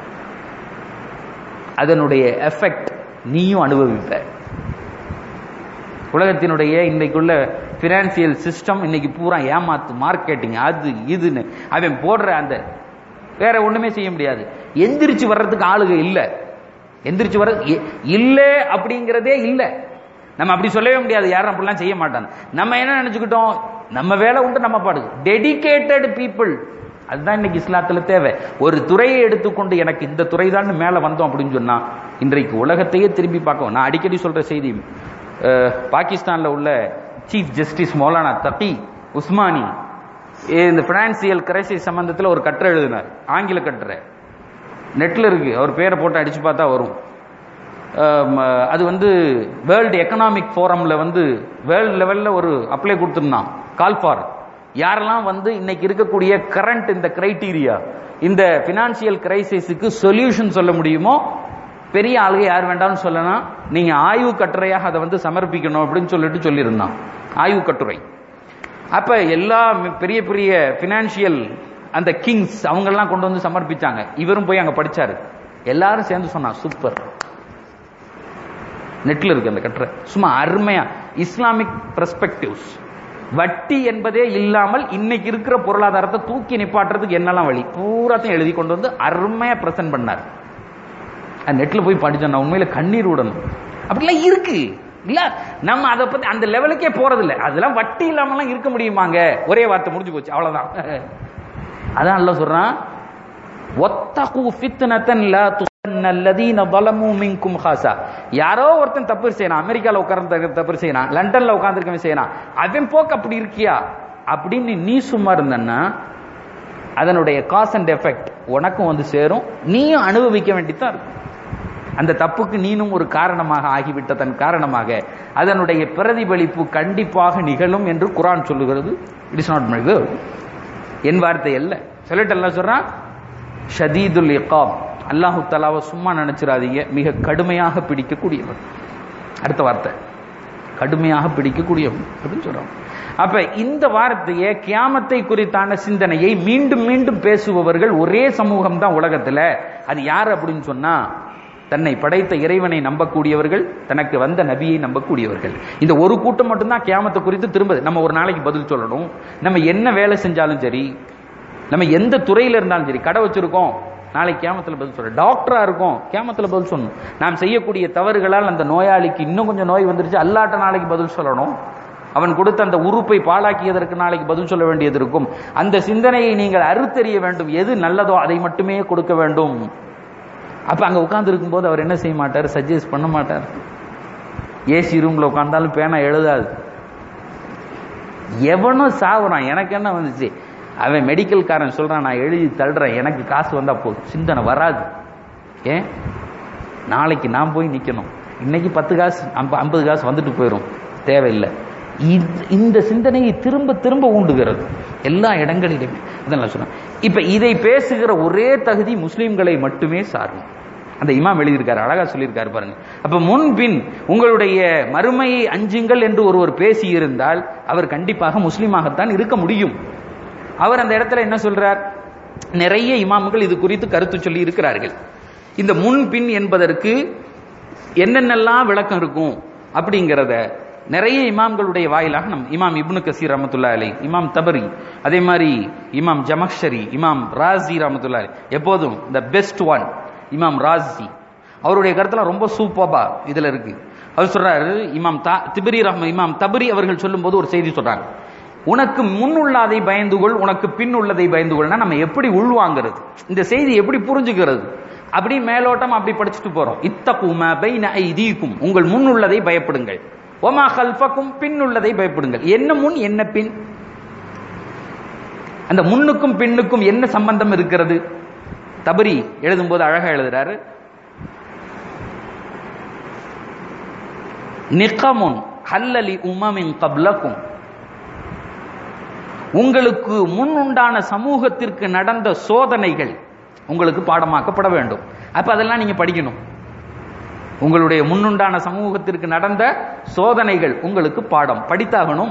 A: அதனுடைய எஃபெக்ட் நீயும் அனுபவிப்ப உலகத்தினுடைய இன்றைக்குள்ள பினான்சியல் சிஸ்டம் இன்னைக்கு பூரா ஏமாத்து மார்க்கெட்டிங் அது இதுன்னு அவன் போடுற அந்த வேற ஒண்ணுமே செய்ய முடியாது எந்திரிச்சு வர்றதுக்கு ஆளுக இல்ல எந்திரிச்சு வர்றது இ- இல்ல அப்படிங்கிறதே இல்ல நம்ம அப்படி சொல்லவே முடியாது யாரும் அப்படிலாம் செய்ய மாட்டாங்க நம்ம என்ன நினைச்சுக்கிட்டோம் நம்ம வேலை உண்டு நம்ம பாடுது டெடிகேட்டட் பீப்புள் அதுதான் இன்னைக்கு இஸ்லாத்துல தேவை ஒரு துறையை எடுத்துக்கொண்டு எனக்கு இந்த துறை தான் மேல வந்தோம் அப்படின்னு சொன்னா இன்றைக்கு உலகத்தையே திரும்பி பார்க்கவும் நான் அடிக்கடி சொல்ற செய்தி அஹ், பாகிஸ்தான்ல உள்ள சீஃப் ஜஸ்டிஸ் மௌலானா தகி உஸ்மானி இந்த பினான்சியல் கிரைசிஸ் சம்பந்தத்தில் ஒரு கட்டுரை எழுதினார் ஆங்கில கட்டுரை நெட்ல இருக்கு அவர் பேரை போட்டு அடிச்சு பார்த்தா வரும் ஆம், அது வந்து வேர்ல்டு எக்கனாமிக் ஃபோரம்ல வந்து வேர்ல்டு லெவல்ல ஒரு அப்ளை கொடுத்துருந்தான் கால் ஃபார் யாரெல்லாம் வந்து இன்னைக்கு இருக்கக்கூடிய கரண்ட் இந்த கிரைட்டீரியா இந்த பினான்சியல் கிரைசிஸுக்கு சொல்யூஷன் சொல்ல முடியுமோ பெரிய ஆளுக யார் வேண்டாம்னு சொல்லலாம் நீங்க ஆய்வு கட்டுரையாக அதை வந்து சமர்ப்பிக்கணும் அப்படின்னு சொல்லிட்டு சொல்லியிருந்தான் ஆய்வு கட்டுரை அப்ப எல்லா மி- பெரிய பெரிய பினான்சியல் அந்த கிங்ஸ் அவங்கெல்லாம் கொண்டு வந்து சமர்ப்பிச்சாங்க இவரும் போய் அங்க படிச்சாரு எல்லாரும் சேர்ந்து சொன்னா சூப்பர் நெட்ல இருக்கு அந்த கட்டுரை சும்மா அருமையா இஸ்லாமிக் பெர்ஸ்பெக்டிவ்ஸ் வட்டி என்பதே இல்லாமல் இன்னைக்கு இருக்கிற பொருளாதாரத்தை தூக்கி நிப்பாட்டுறதுக்கு என்னெல்லாம் வழி பூராத்தையும் எழுதி கொண்டு வந்து அருமையா பிரசன்ட் பண்ணார் அந்த நெட்ல போய் படிச்சோம் நான் உண்மையில கண்ணீர் விடணும் அப்படிலாம் இருக்கு இல்ல நம்ம அதை பத்தி அந்த லெவலுக்கே போறது இல்ல அதெல்லாம் வட்டி இல்லாமலாம் இருக்க முடியுமாங்க ஒரே வார்த்தை முடிஞ்சு போச்சு அவ்வளவுதான் அதான் அல்ல சொல்றான் ஒத்தகு ஃபித்னத்தன் லா துஸன்ன அல்லதீன ظلموا منكم خاصة யாரோ ஒருத்தன் தப்பு செய்யறான் அமெரிக்கால உட்கார்ந்து தப்பு செய்யறான் லண்டன்ல உட்கார்ந்துருக்கவன் செய்யறான் அவன் போக்கு அப்படி இருக்கியா அப்படின்னு நீ சும்மா இருந்தன்னா அதனுடைய காஸ் அண்ட் எஃபெக்ட் உனக்கும் வந்து சேரும் நீயும் அனுபவிக்க வேண்டித்தான் இருக்கும் அந்த தப்புக்கு நீனும் ஒரு காரணமாக ஆகிவிட்டதன் காரணமாக அதனுடைய பிரதிபலிப்பு கண்டிப்பாக நிகழும் என்று குரான் சொல்லுகிறது இட் இஸ் நாட் மை என் வார்த்தை அல்ல சொல்லிட்டு எல்லாம் சொல்றான் ஷதீதுல் இகாப் அல்லாஹு தலாவை சும்மா நினைச்சிடாதீங்க மிக கடுமையாக பிடிக்கக்கூடியவர் அடுத்த வார்த்தை கடுமையாக பிடிக்கக்கூடியவன் அப்படின்னு சொல்றான் அப்ப இந்த வார்த்தையை கியாமத்தை குறித்தான சிந்தனையை மீண்டும் மீண்டும் பேசுபவர்கள் ஒரே சமூகம் தான் உலகத்துல அது யார் அப்படின்னு சொன்னா தன்னை படைத்த இறைவனை நம்பக்கூடியவர்கள் தனக்கு வந்த நபியை நம்பக்கூடியவர்கள் இந்த ஒரு கூட்டம் மட்டும்தான் கியாமத்தை குறித்து திரும்ப நம்ம ஒரு நாளைக்கு பதில் சொல்லணும் நம்ம என்ன வேலை செஞ்சாலும் சரி நம்ம எந்த துறையில இருந்தாலும் சரி கடை வச்சிருக்கோம் நாளைக்கு கேமத்துல பதில் சொல்ற டாக்டரா இருக்கும் கேமத்துல பதில் சொல்லணும் நாம் செய்யக்கூடிய தவறுகளால் அந்த நோயாளிக்கு இன்னும் கொஞ்சம் நோய் வந்துருச்சு அல்லாட்ட நாளைக்கு பதில் சொல்லணும் அவன் கொடுத்த அந்த உறுப்பை பாழாக்கியதற்கு நாளைக்கு பதில் சொல்ல வேண்டியது இருக்கும் அந்த சிந்தனையை நீங்கள் அறுத்தெறிய வேண்டும் எது நல்லதோ அதை மட்டுமே கொடுக்க வேண்டும் அப்ப அங்க உட்கார்ந்து இருக்கும்போது அவர் என்ன செய்ய மாட்டார் சஜஸ்ட் பண்ண மாட்டார் ஏசி ரூம்ல உட்கார்ந்தாலும் பேனா எழுதாது எவனும் சாவுறான் எனக்கு என்ன வந்துச்சு அவன் மெடிக்கல் காரன் சொல்றான் நான் எழுதி தள்ளுறேன் எனக்கு காசு வந்தா போதும் சிந்தனை வராது ஏன் நாளைக்கு நான் போய் நிக்கணும் இன்னைக்கு பத்து காசு ஐம்ப- ஐம்பது காசு வந்துட்டு போயிடும் தேவையில்லை இது- இந்த சிந்தனையை திரும்ப திரும்ப ஊண்டுகிறது எல்லா இடங்களிலுமே அதான் நான் சொல்றேன் இப்ப இதை பேசுகிற ஒரே தகுதி முஸ்லிம்களை மட்டுமே சாரும் அந்த இமாம் எழுதியிருக்காரு அழகா சொல்லியிருக்காரு பாருங்க அப்ப முன்பின் உங்களுடைய மறுமையை அஞ்சுங்கள் என்று ஒருவர் பேசி இருந்தால் அவர் கண்டிப்பாக முஸ்லீமாகத்தான் இருக்க முடியும் அவர் அந்த இடத்துல என்ன சொல்றார் நிறைய இமாம்கள் இது குறித்து கருத்து சொல்லி இருக்கிறார்கள் இந்த முன்பின் என்பதற்கு என்னென்னலாம் விளக்கம் இருக்கும் அப்படிங்கிறத நிறைய இமாம்களுடைய வாயிலாக நம் இமாம் இப்னு கசீர் ரஹமத்துல்லா அலை இமாம் தபரி அதே மாதிரி இமாம் ஜமக்ஷரி இமாம் ராசி ரஹமத்துல்லா அலை எப்போதும் த பெஸ்ட் ஒன் இமாம் ராசி அவருடைய கருத்துலாம் ரொம்ப சூப்பர்பா இதுல இருக்கு அவர் சொல்றாரு இமாம் தா திபரி ரஹ்ம இமாம் தபரி அவர்கள் சொல்லும்போது ஒரு செய்தி சொல்றாங்க உனக்கு முன் உள்ளதை பயந்து கொள் உனக்கு பின் உள்ளதை பயந்து கொள்னா நம்ம எப்படி உள்வாங்கிறது இந்த செய்தி எப்படி புரிஞ்சுக்கிறது அப்படி மேலோட்டம் அப்படி படிச்சுட்டு போறோம் இத்தகும பைன ஐதீக்கும் உங்கள் முன் உள்ளதை பயப்படுங்கள் ஒமா கல்ஃபக்கும் பின் உள்ளதை பயப்படுங்கள் என்ன முன் என்ன பின் அந்த முன்னுக்கும் பின்னுக்கும் என்ன சம்பந்தம் இருக்கிறது தபரி எழுதும்போது அழகா எழுதுறாரு நிகமுன் ஹல்லலி உமமின் கப்லக்கும் உங்களுக்கு முன் உண்டான சமூகத்திற்கு நடந்த சோதனைகள் உங்களுக்கு பாடமாக்கப்பட வேண்டும் அப்ப அதெல்லாம் நீங்க படிக்கணும் உங்களுடைய முன்னுண்டான சமூகத்திற்கு நடந்த சோதனைகள் உங்களுக்கு பாடம் படித்தாகணும்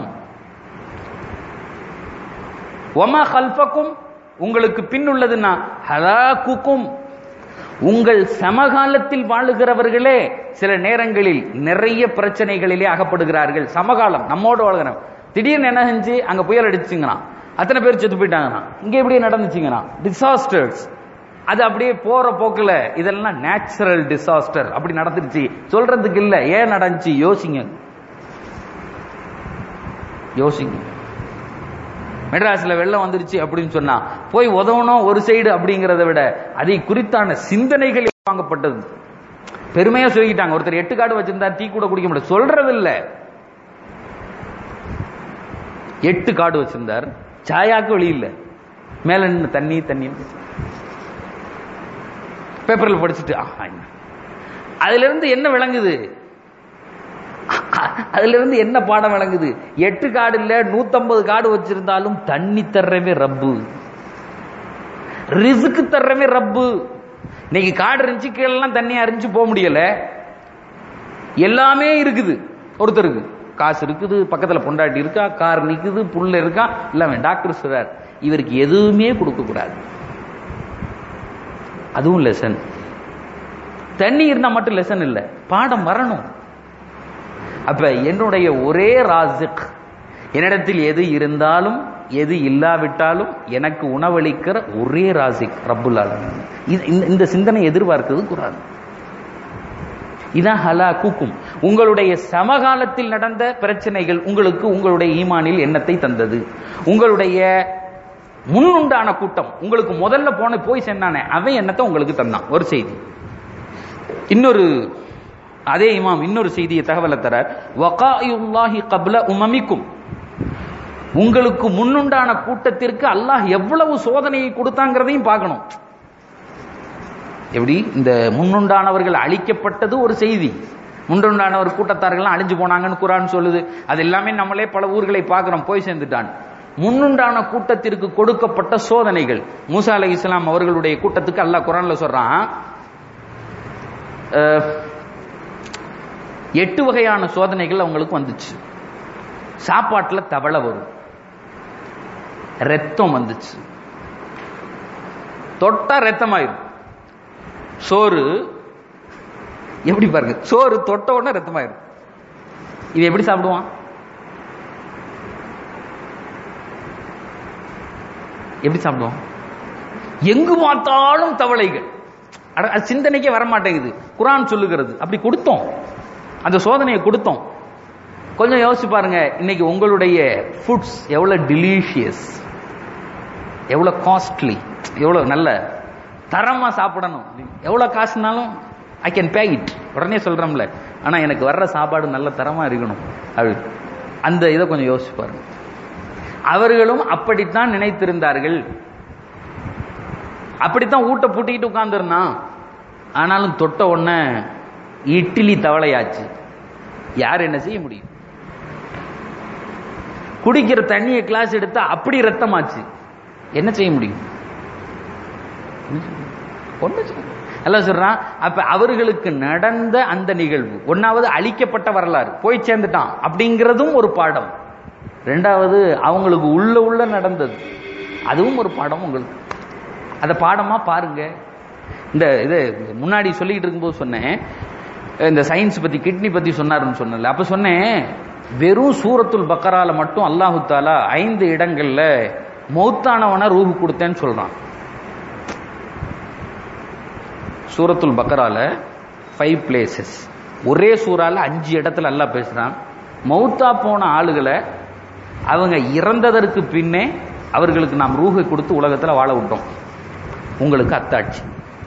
A: ஒமா கல்பக்கும் உங்களுக்கு பின் உள்ளதுன்னா ஹலாக்குக்கும் உங்கள் சமகாலத்தில் வாழுகிறவர்களே சில நேரங்களில் நிறைய பிரச்சனைகளிலே அகப்படுகிறார்கள் சமகாலம் நம்மோட வாழ்கிறோம் திடீர்னு என்ன செஞ்சு அங்க புயல் அடிச்சுங்கண்ணா அத்தனை பேர் செத்து போயிட்டாங்கண்ணா இங்க இப்படியே நடந்துச்சுங்கண்ணா டிசாஸ்டர்ஸ் அது அப்படியே போற போக்குல இதெல்லாம் நேச்சுரல் டிசாஸ்டர் அப்படி நடந்துருச்சு சொல்றதுக்கு இல்ல ஏன் நடந்துச்சு யோசிங்க யோசிங்க மெட்ராஸ்ல வெள்ளம் வந்துருச்சு அப்படின்னு சொன்னா போய் உதவணும் ஒரு சைடு அப்படிங்கறத விட அதை குறித்தான சிந்தனைகள் வாங்கப்பட்டது பெருமையா சொல்லிக்கிட்டாங்க ஒருத்தர் எட்டு காடு வச்சிருந்தா டீ கூட குடிக்க முடியாது சொல்றது இல்ல எட்டு காடு வச்சிருந்தார் சாயாக்கு வழி இல்ல மேல நின்று தண்ணி தண்ணி பேப்பர்ல படிச்சுட்டு ஆஹா, என்ன. அதுல இருந்து என்ன விளங்குது அதுல இருந்து என்ன பாடம் விளங்குது எட்டு காடு இல்ல நூத்தம்பது காடு வச்சிருந்தாலும் தண்ணி தர்றவே ரப்பு ரிசுக்கு தர்றவே ரப்பு இன்னைக்கு காடு இருந்துச்சு கீழெல்லாம் தண்ணி அறிஞ்சு போக முடியல எல்லாமே இருக்குது ஒருத்தருக்கு காசு இருக்குது பக்கத்துல பொண்டாட்டி இருக்கா கார் நிக்குது புள்ள இருக்கா எல்லாமே டாக்டர் சொல்றார் இவருக்கு எதுவுமே கொடுக்க கூடாது அதுவும் லெசன் தண்ணி இருந்தா மட்டும் லெசன் இல்ல பாடம் வரணும் அப்ப என்னுடைய ஒரே ராசிக் என்னிடத்தில் எது இருந்தாலும் எது இல்லாவிட்டாலும் எனக்கு உணவளிக்கிற ஒரே ராசிக் ரப்புல் ஆலமீன் இது இந்த- இந்த சிந்தனை எதிர்பார்க்கிறது குரான் இதான் ஹலா கூக்கும் உங்களுடைய சமகாலத்தில் நடந்த பிரச்சனைகள் உங்களுக்கு உங்களுடைய ஈமானில் எண்ணத்தை தந்தது உங்களுடைய முன்னுண்டான கூட்டம் உங்களுக்கு முதல்ல போன போய் சென்னானே அவன் எண்ணத்தை உங்களுக்கு தந்தான் ஒரு செய்தி இன்னொரு அதே இமாம் இன்னொரு செய்தியை தகவலை தரார் வகாயுல்லாஹி கப்ல உமமிக்கும் உங்களுக்கு முன்னுண்டான கூட்டத்திற்கு அல்லாஹ் எவ்வளவு சோதனையை கொடுத்தாங்கிறதையும் பார்க்கணும் எப்படி இந்த முன்னுண்டானவர்கள் அழிக்கப்பட்டது ஒரு செய்தி முன்னுண்டானவர் கூட்டத்தார்கள்லாம் அழிஞ்சு போனாங்கன்னு குரான் சொல்லுது அது எல்லாமே நம்மளே பல ஊர்களை பார்க்கிறோம் போய் சேர்ந்துட்டான் முன்னுண்டான கூட்டத்திற்கு கொடுக்கப்பட்ட சோதனைகள் மூசா அலை இஸ்லாம் அவர்களுடைய கூட்டத்துக்கு அல்லாஹ் குரான்ல சொல்றான் அஹ், எட்டு வகையான சோதனைகள் அவங்களுக்கு வந்துச்சு சாப்பாட்டுல தவளை வரும் ரத்தம் வந்துச்சு தொட்டா ரத்தமாயிரும் சோறு எப்படி பாருங்க சோறு தொட்ட உடனே ரத்தமாயிரும் இது எப்படி சாப்பிடுவான் எப்படி சாப்பிடுவான் எங்கு பார்த்தாலும் தவளைகள் அட, அது சிந்தனைக்கே வர மாட்டேங்குது குரான் சொல்லுகிறது அப்படி கொடுத்தோம் அந்த சோதனையை கொடுத்தோம் கொஞ்சம் யோசிச்சு பாருங்க இன்னைக்கு உங்களுடைய ஃபுட்ஸ் எவ்வளவு டிலீஷியஸ் எவ்வளவு காஸ்ட்லி எவ்வளவு நல்ல தரமா சாப்பிடணும் எவ்வளவு காசுனாலும் ஐ கேன் பே இட் உடனே சொல்றோம்ல ஆனா எனக்கு வர்ற சாப்பாடு நல்ல தரமா இருக்கணும் அப்படி அந்த இதை கொஞ்சம் யோசிச்சு பாருங்க அவர்களும் அப்படித்தான் நினைத்திருந்தார்கள் அப்படித்தான் ஊட்ட பூட்டிக்கிட்டு உட்கார்ந்துருந்தான் ஆனாலும் தொட்ட உடனே இட்லி தவளையாச்சு யார் என்ன செய்ய முடியும் குடிக்கிற தண்ணியை கிளாஸ் எடுத்தா அப்படி ரத்தமாச்சு என்ன செய்ய முடியும் ஒண்ணும் செய்ய முடியாது. அல்லாஹ் சொல்றான் அப்ப அவர்களுக்கு நடந்த அந்த நிகழ்வு ஒன்னாவது அழிக்கப்பட்ட வரலாறு போய் சேர்ந்துட்டான் அப்படிங்கிறதும் ஒரு பாடம் ரெண்டாவது அவங்களுக்கு உள்ள உள்ள நடந்தது அதுவும் ஒரு பாடம் உங்களுக்கு அதை பாடமா பாருங்க இந்த இது முன்னாடி சொல்லிக்கிட்டு இருக்கும்போது சொன்னேன் இந்த சயின்ஸ் பத்தி கிட்னி பத்தி சொன்னாருன்னு சொன்னல அப்ப சொன்னேன் வெறும் சூரத்துல் பக்கரால மட்டும் அல்லாஹு தாலா ஐந்து இடங்கள்ல மௌத்தானவன ரூஹு கொடுத்தேன்னு சொல்றான் சூரத்துல் பக்கரால ஃபைவ் பிளேசஸ் ஒரே சூறால அஞ்சு இடத்துல அல்லாஹ் பேசுறான் மௌத்தா போன ஆளுகளை அவங்க இறந்ததற்கு பின்னே அவர்களுக்கு நாம் ரூஹை கொடுத்து உலகத்துல வாழ விட்டோம் உங்களுக்கு அத்தாட்சி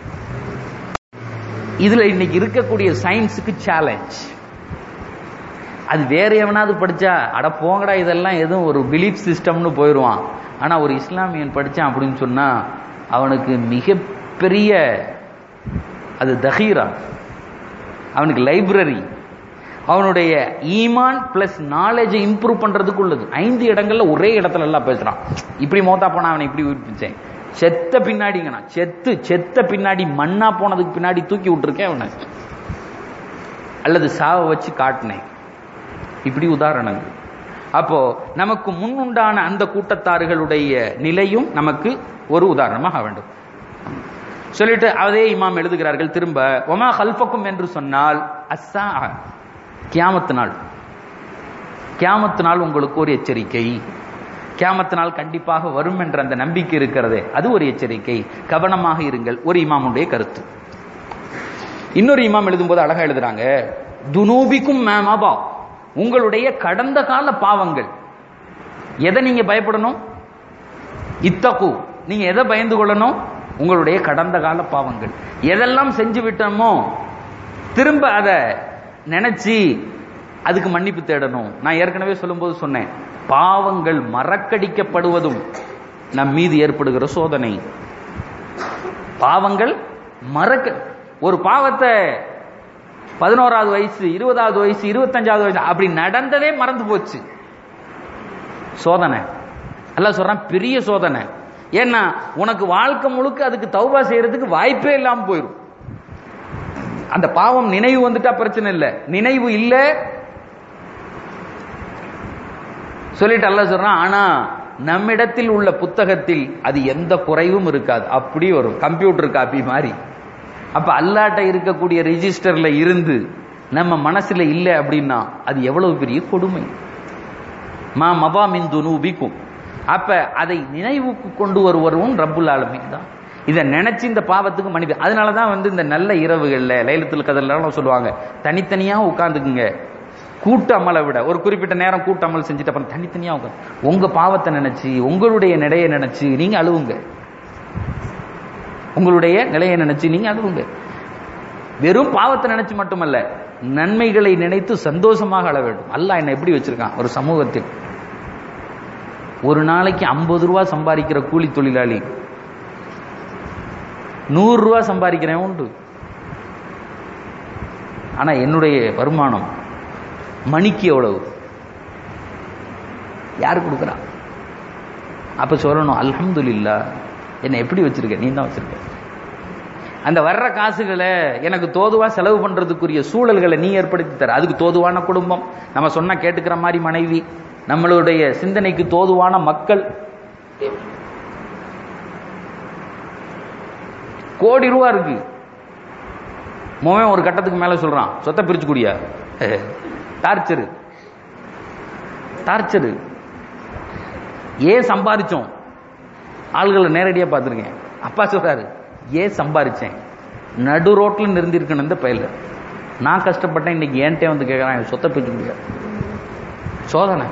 A: இதுல இன்னைக்கு இருக்கக்கூடிய சயின்ஸுக்கு சேலஞ்ச் அது வேற எவனாவது படிச்சா அட போங்கடா இதெல்லாம் எதுவும் ஒரு பிலீஃப் சிஸ்டம்னு போயிடுவான் ஆனா ஒரு இஸ்லாமியன் படிச்சான் அப்படின்னு சொன்னா அவனுக்கு மிகப்பெரிய அது தஹீரா அவனுக்கு லைப்ரரி அவனுடைய ஈமான் பிளஸ் நாலேஜை இம்ப்ரூவ் பண்றதுக்கு உள்ளது ஐந்து இடங்கள்ல ஒரே இடத்துல எல்லாம் பேசுறான் இப்படி மோத்தா போனா அவனை இப்படி உயிர்ப்பிச்சேன் செத்த பின்னாடிங்கண்ணா செத்து செத்த பின்னாடி மண்ணா போனதுக்கு பின்னாடி தூக்கி விட்டுருக்கேன் அவனை அல்லது சாவ வச்சு காட்டினேன் இப்படி உதாரணங்கள் அப்போ நமக்கு முன்னுண்டான அந்த கூட்டத்தார்களுடைய நிலையும் நமக்கு ஒரு உதாரணமாக வேண்டும் சொல்லிட்டு அதே இமாம் எழுதுகிறார்கள் திரும்ப ஒமா ஹல்பக்கும் என்று சொன்னால் அஸ்ஸா கியாமத்து நாள் கியாமத்து நாள் உங்களுக்கு ஒரு எச்சரிக்கை கியாமத்து நாள் கண்டிப்பாக வரும் என்ற அந்த நம்பிக்கை இருக்கிறதே அது ஒரு எச்சரிக்கை கவனமாக இருங்கள் ஒரு இமாமுடைய கருத்து இன்னொரு இமாம் எழுதும்போது அழகா எழுதுறாங்க துனூபிக்கும் மேமாபா உங்களுடைய கடந்த கால பாவங்கள் எதை நீங்க பயப்படணும் இத்தகு நீங்க எதை பயந்து கொள்ளணும் உங்களுடைய கடந்த கால பாவங்கள் எதெல்லாம் செஞ்சு விட்டோமோ திரும்ப அதை நினைச்சு அதுக்கு மன்னிப்பு தேடணும் நான் ஏற்கனவே சொல்லும்போது சொன்னேன் பாவங்கள் மறக்கடிக்கப்படுவதும் நம் மீது ஏற்படுகிற சோதனை பாவங்கள் மறக்க ஒரு பாவத்தை பதினோராவது வயசு இருபதாவது வயசு இருபத்தஞ்சாவது வயசு அப்படி நடந்ததே மறந்து போச்சு சோதனை அல்ல சொல்றான் பெரிய சோதனை ஏன்னா உனக்கு வாழ்க்கை முழுக்க அதுக்கு தௌபா செய்யறதுக்கு வாய்ப்பே இல்லாம போயிடும் அந்த பாவம் நினைவு வந்துட்டா பிரச்சனை இல்லை நினைவு இல்ல சொல்லிட்டு அல்ல சொல்றான் ஆனா நம்மிடத்தில் உள்ள புத்தகத்தில் அது எந்த குறைவும் இருக்காது அப்படி வரும் கம்ப்யூட்டர் காப்பி மாதிரி அப்ப அல்லாட்ட இருக்கக்கூடிய ரிஜிஸ்டர்ல இருந்து நம்ம மனசுல இல்லை அப்படின்னா அது எவ்வளவு பெரிய கொடுமை மா மபா மின் துனூபிக்கும் அப்ப அதை நினைவுக்கு கொண்டு வருவரும் ரப்புல் ஆலமீன் தான் இதை நினைச்சு இந்த பாவத்துக்கு மன்னிப்பு அதனாலதான் வந்து இந்த நல்ல இரவுகள்ல லைலத்தில் கதர்லாம் சொல்லுவாங்க தனித்தனியா உட்காந்துக்குங்க கூட்டு அமலை விட ஒரு குறிப்பிட்ட நேரம் கூட்டு அமல் செஞ்சுட்டு அப்புறம் தனித்தனியா உட்காந்து உங்க பாவத்தை நினைச்சு உங்களுடைய நிலையை நினைச்சு நீங்க அழுவுங்க உங்களுடைய நிலையை நினைச்சு நீங்க அழுவுங்க வெறும் பாவத்தை நினைச்சு மட்டுமல்ல நன்மைகளை நினைத்து சந்தோஷமாக அழ வேண்டும் அல்லாஹ் என்ன எப்படி வச்சிருக்கான் ஒரு சமூகத்தில் ஒரு நாளைக்கு ஐம்பது ரூபா சம்பாதிக்கிற கூலி தொழிலாளி நூறு ரூபா சம்பாதிக்கிறேன் உண்டு ஆனா என்னுடைய வருமானம் மணிக்கு எவ்வளவு யார் கொடுக்குறா அப்ப சொல்லணும் அல்ஹம்துலில்லா என்னை எப்படி வச்சிருக்க நீ தான் வச்சிருக்க அந்த வர்ற காசுகளை எனக்கு தோதுவா செலவு பண்றதுக்குரிய சூழல்களை நீ ஏற்படுத்தி தர அதுக்கு தோதுவான குடும்பம் நம்ம சொன்னா கேட்டுக்கிற மாதிரி மனைவி நம்மளுடைய சிந்தனைக்கு தோதுவான மக்கள் கோடி ரூபா இருக்கு மோவன் ஒரு கட்டத்துக்கு மேல சொல்றான் சொத்தை பிரிச்சு குடியா டார்ச்சரு டார்ச்சரு ஏன் சம்பாதிச்சோம் ஆள்களை நேரடியா பார்த்துருக்கேன் அப்பா சொல்றாரு ஏன் சம்பாதிச்சேன் நடு ரோட்ல நிறுந்திருக்கணும் இந்த பயில நான் கஷ்டப்பட்டேன் இன்னைக்கு ஏன்ட்டே வந்து கேட்கறான் சொத்தை பிரிச்சு குடியா சோதனை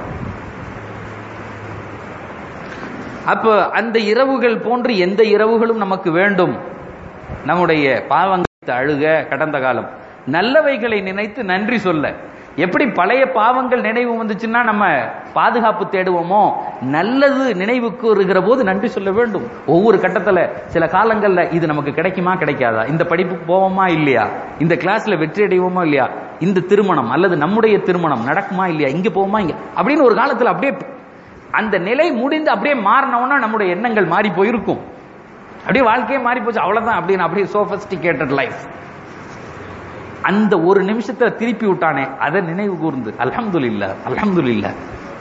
A: அப்ப அந்த இரவுகள் போன்று எந்த இரவுகளும் நமக்கு வேண்டும் நம்முடைய பாவங்களை அழுக கடந்த காலம் நல்லவைகளை நினைத்து நன்றி சொல்ல எப்படி பழைய பாவங்கள் நினைவு வந்துச்சுன்னா நம்ம பாதுகாப்பு தேடுவோமோ நல்லது நினைவுக்கு வருகிற போது நன்றி சொல்ல வேண்டும் ஒவ்வொரு கட்டத்துல சில காலங்கள்ல இது நமக்கு கிடைக்குமா கிடைக்காதா இந்த படிப்புக்கு போவோமா இல்லையா இந்த கிளாஸ்ல வெற்றி அடைவோமா இல்லையா இந்த திருமணம் அல்லது நம்முடைய திருமணம் நடக்குமா இல்லையா இங்க போவோமா இங்க அப்படின்னு ஒரு காலத்துல அப்படியே அந்த நிலை முடிந்து அப்படியே மாறினோம்னா நம்முடைய எண்ணங்கள் மாறி போயிருக்கும் அப்படியே வாழ்க்கையே மாறி போச்சு அவ்வளவுதான் அப்படின்னு அப்படியே சோபஸ்டிகேட்டட் லைஃப் அந்த ஒரு நிமிஷத்துல திருப்பி விட்டானே அதை நினைவு கூர்ந்து அல்ஹம்துலில்லா அல்ஹம்துலில்லா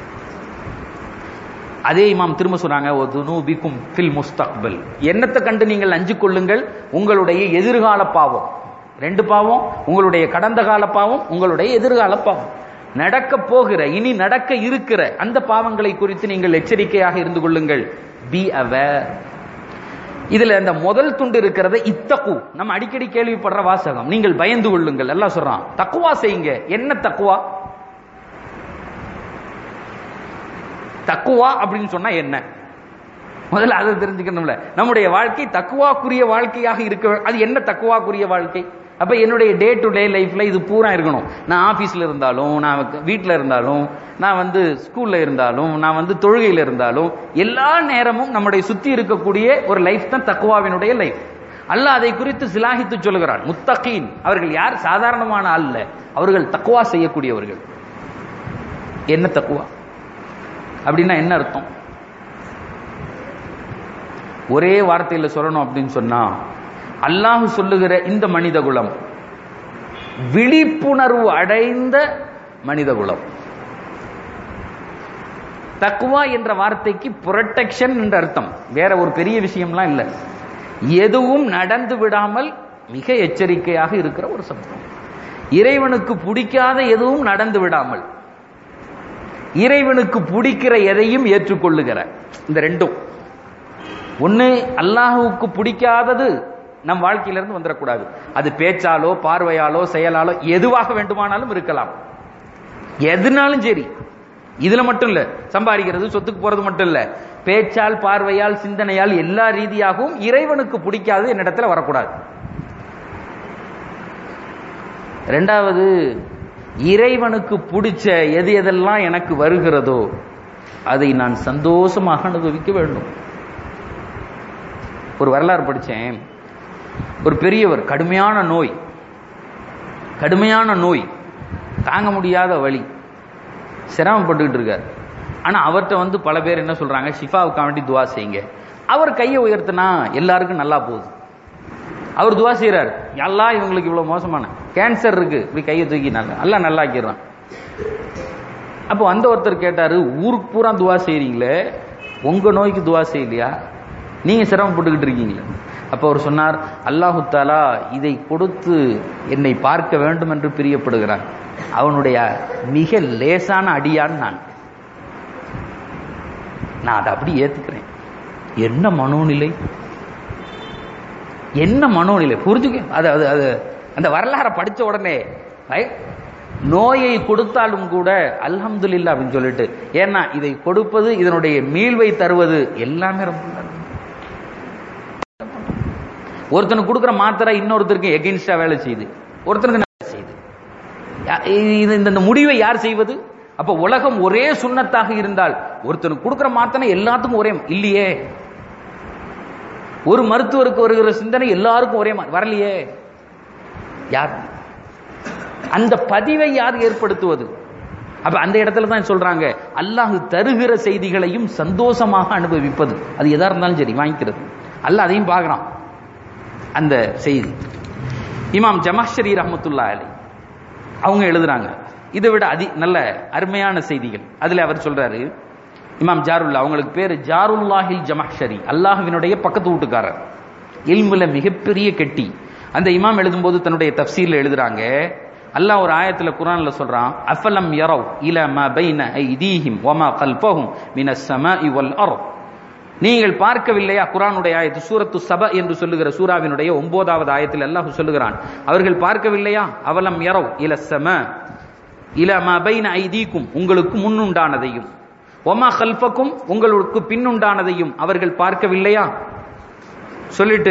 A: அதே இமாம் திரும்ப சொல்றாங்க ஒதுனூபிக்கும் ஃபில் முஸ்தக்பல் என்னத்தை கண்டு நீங்கள் அஞ்சு கொள்ளுங்கள் உங்களுடைய எதிர்கால பாவம் ரெண்டு பாவம் உங்களுடைய கடந்த கால பாவம் உங்களுடைய எதிர்கால பாவம் நடக்க போகிற இனி நடக்க இருக்கிற அந்த பாவங்களை குறித்து நீங்கள் எச்சரிக்கையாக இருந்து கொள்ளுங்கள் பி அவேர் இதுல இந்த முதல் துண்டு இருக்கிறத இத்தகு நம்ம அடிக்கடி கேள்விப்படுற வாசகம் நீங்கள் பயந்து கொள்ளுங்கள் எல்லாம் சொல்றான் தக்குவா செய்யுங்க என்ன தக்குவா தக்குவா அப்படின்னு சொன்னா என்ன முதல்ல அதை தெரிஞ்சுக்கணும்ல நம்முடைய வாழ்க்கை தக்குவாக்குரிய வாழ்க்கையாக இருக்க வே- அது என்ன தக்குவாக்குரிய வாழ்க்கை அப்ப என்னுடைய டே டு டே லைஃப்ல இது பூரா இருக்கணும் நான் ஆபீஸ்ல இருந்தாலும் நான் வீட்டில் இருந்தாலும் நான் வந்து ஸ்கூல்ல இருந்தாலும் நான் வந்து தொழுகையில இருந்தாலும் எல்லா நேரமும் நம்முடைய சுத்தி இருக்கக்கூடிய ஒரு லைஃப் தான் தக்குவாவினுடைய லைஃப் அல்லாஹ் அதை குறித்து சிலாகித்து சொல்லுகிறான் முத்தகீன் அவர்கள் யார் சாதாரணமான அல்ல அவர்கள் தக்குவா செய்யக்கூடியவர்கள் என்ன தக்குவா அப்படின்னா என்ன அர்த்தம் ஒரே வார்த்தையில சொல்லணும் அப்படின்னு சொன்னா அல்லாஹ் சொல்லுகிற இந்த மனித குலம் விழிப்புணர்வு அடைந்த மனித குலம் தக்குவா என்ற வார்த்தைக்கு புரொட்டெக்ஷன் என்ற அர்த்தம் வேற ஒரு பெரிய விஷயம்லாம் இல்லை எதுவும் நடந்து விடாமல் மிக எச்சரிக்கையாக இருக்கிற ஒரு சம்பவம் இறைவனுக்கு பிடிக்காத எதுவும் நடந்து விடாமல் இறைவனுக்கு பிடிக்கிற எதையும் ஏற்றுக்கொள்ளுகிற இந்த ரெண்டும் ஒண்ணு அல்லாஹுவுக்கு பிடிக்காதது நம் வாழ்க்கையிலிருந்து வந்துடக்கூடாது அது பேச்சாலோ பார்வையாலோ செயலாலோ எதுவாக வேண்டுமானாலும் இருக்கலாம் எதுனாலும் சரி இதுல மட்டும் இல்ல சம்பாதிக்கிறது சொத்துக்கு போறது மட்டும் இல்ல பேச்சால் பார்வையால் சிந்தனையால் எல்லா ரீதியாகவும் இறைவனுக்கு பிடிக்காது என்னிடத்துல வரக்கூடாது ரெண்டாவது இறைவனுக்கு பிடிச்ச எது எதெல்லாம் எனக்கு வருகிறதோ அதை நான் சந்தோஷமாக அனுபவிக்க வேண்டும் ஒரு வரலாறு படிச்சேன் ஒரு பெரியவர் கடுமையான நோய் கடுமையான நோய் தாங்க முடியாத வலி சிரமப்பட்டுக்கிட்டு இருக்கார் ஆனா அவர்கிட்ட வந்து பல பேர் என்ன சொல்றாங்க ஷிஃபாவுக்கு வேண்டி துவா செய்யுங்க அவர் கையை உயர்த்தினா எல்லாருக்கும் நல்லா போகுது அவர் துவா செய்யறாரு எல்லாம் இவங்களுக்கு இவ்வளவு மோசமான கேன்சர் இருக்கு இப்படி கையை தூக்கி நல்லா நல்லா நல்லாக்கிடுறான் அப்போ வந்த ஒருத்தர் கேட்டாரு ஊருக்கு பூரா துவா செய்றீங்களே உங்க நோய்க்கு துவா செய்யலையா நீங்க சிரமப்பட்டுக்கிட்டு இருக்கீங்களே அப்போ அவர் சொன்னார் அல்லாஹு தாலா இதை கொடுத்து என்னை பார்க்க வேண்டும் என்று பிரியப்படுகிறான் அவனுடைய மிக லேசான அடியான் நான் நான் அதை அப்படி ஏத்துக்கிறேன் என்ன மனோநிலை என்ன மனோநிலை புரிஞ்சுக்க அது அது அது அந்த வரலாறை படிச்ச உடனே ஐ- நோயை கொடுத்தாலும் கூட அல்ஹம்துலில்லாஹ் அப்படின்னு சொல்லிட்டு ஏன்னா இதை கொடுப்பது இதனுடைய மீள்வை தருவது எல்லாமே ரொம்ப நல்லது. ஒருத்தனுக்கு கொடுக்குற மாத்திரை இன்னொருத்தருக்கு எகென்ஸ்டா வேலை செய்யுது ஒருத்தனுக்கு நல்லா செய்யுது யா- இது- இந்த இந்த முடிவை யார் செய்வது அப்ப உலகம் ஒரே சுண்ணத்தாக இருந்தால் ஒருத்தனுக்கு கொடுக்குற மாத்திரை எல்லாத்துக்கும் ஒரே இல்லையே ஒரு மருத்துவருக்கு வருகிற சிந்தனை எல்லாருக்கும் ஒரே மாதிரி வரலையே யார் அந்த பதிவை யார் ஏற்படுத்துவது அப்ப அந்த இடத்துல தான் சொல்றாங்க அல்லாஹ் தருகிற செய்திகளையும் சந்தோஷமாக அனுபவிப்பது அது எதா இருந்தாலும் சரி வாங்கிக்கிறது அல்லாஹ் அதையும் பார்க்கறான் அந்த செய்தி இமாம் ஜமாஷரி ரஹமத்துல்லா அலி அவங்க எழுதுறாங்க இதை விட அதி நல்ல அருமையான செய்திகள் அதுல அவர் சொல்றாரு இமாம் ஜாருல்லா அவங்களுக்கு பேரு ஜாருல்லாஹில் ஜமாஷரி அல்லாஹ்வினுடைய பக்கத்து வீட்டுக்காரர் இல்முல மிகப்பெரிய கெட்டி அந்த இமாம் எழுதும்போது தன்னுடைய தஃசீர்ல எழுதுறாங்க அல்லாஹ் ஒரு ஆயத்துல குர்ஆன்ல சொல்றான் அஃபலம் யரவ் இல மா பைன ஐதீஹிம் வமா கல்பஹும் மினஸ் ஸமாஇ வல் அர்த் நீங்கள் பார்க்கவில்லையா குர்ஆனுடைய ஆயத்து சூரத்து சப என்று சொல்லுகிற சூராவினுடைய ஒன்பதாவது ஆயத்தில் அல்லாஹ் சொல்லுகிறான் அவர்கள் பார்க்கவில்லையா அவலம் யரவ் இல சம இல மா பைன ஐதீக்கும் உங்களுக்கு முன்னுண்டானதையும் ஒமா கல்பக்கும் உங்களுக்கு பின்னுண்டானதையும் அவர்கள் பார்க்கவில்லையா சொல்லிட்டு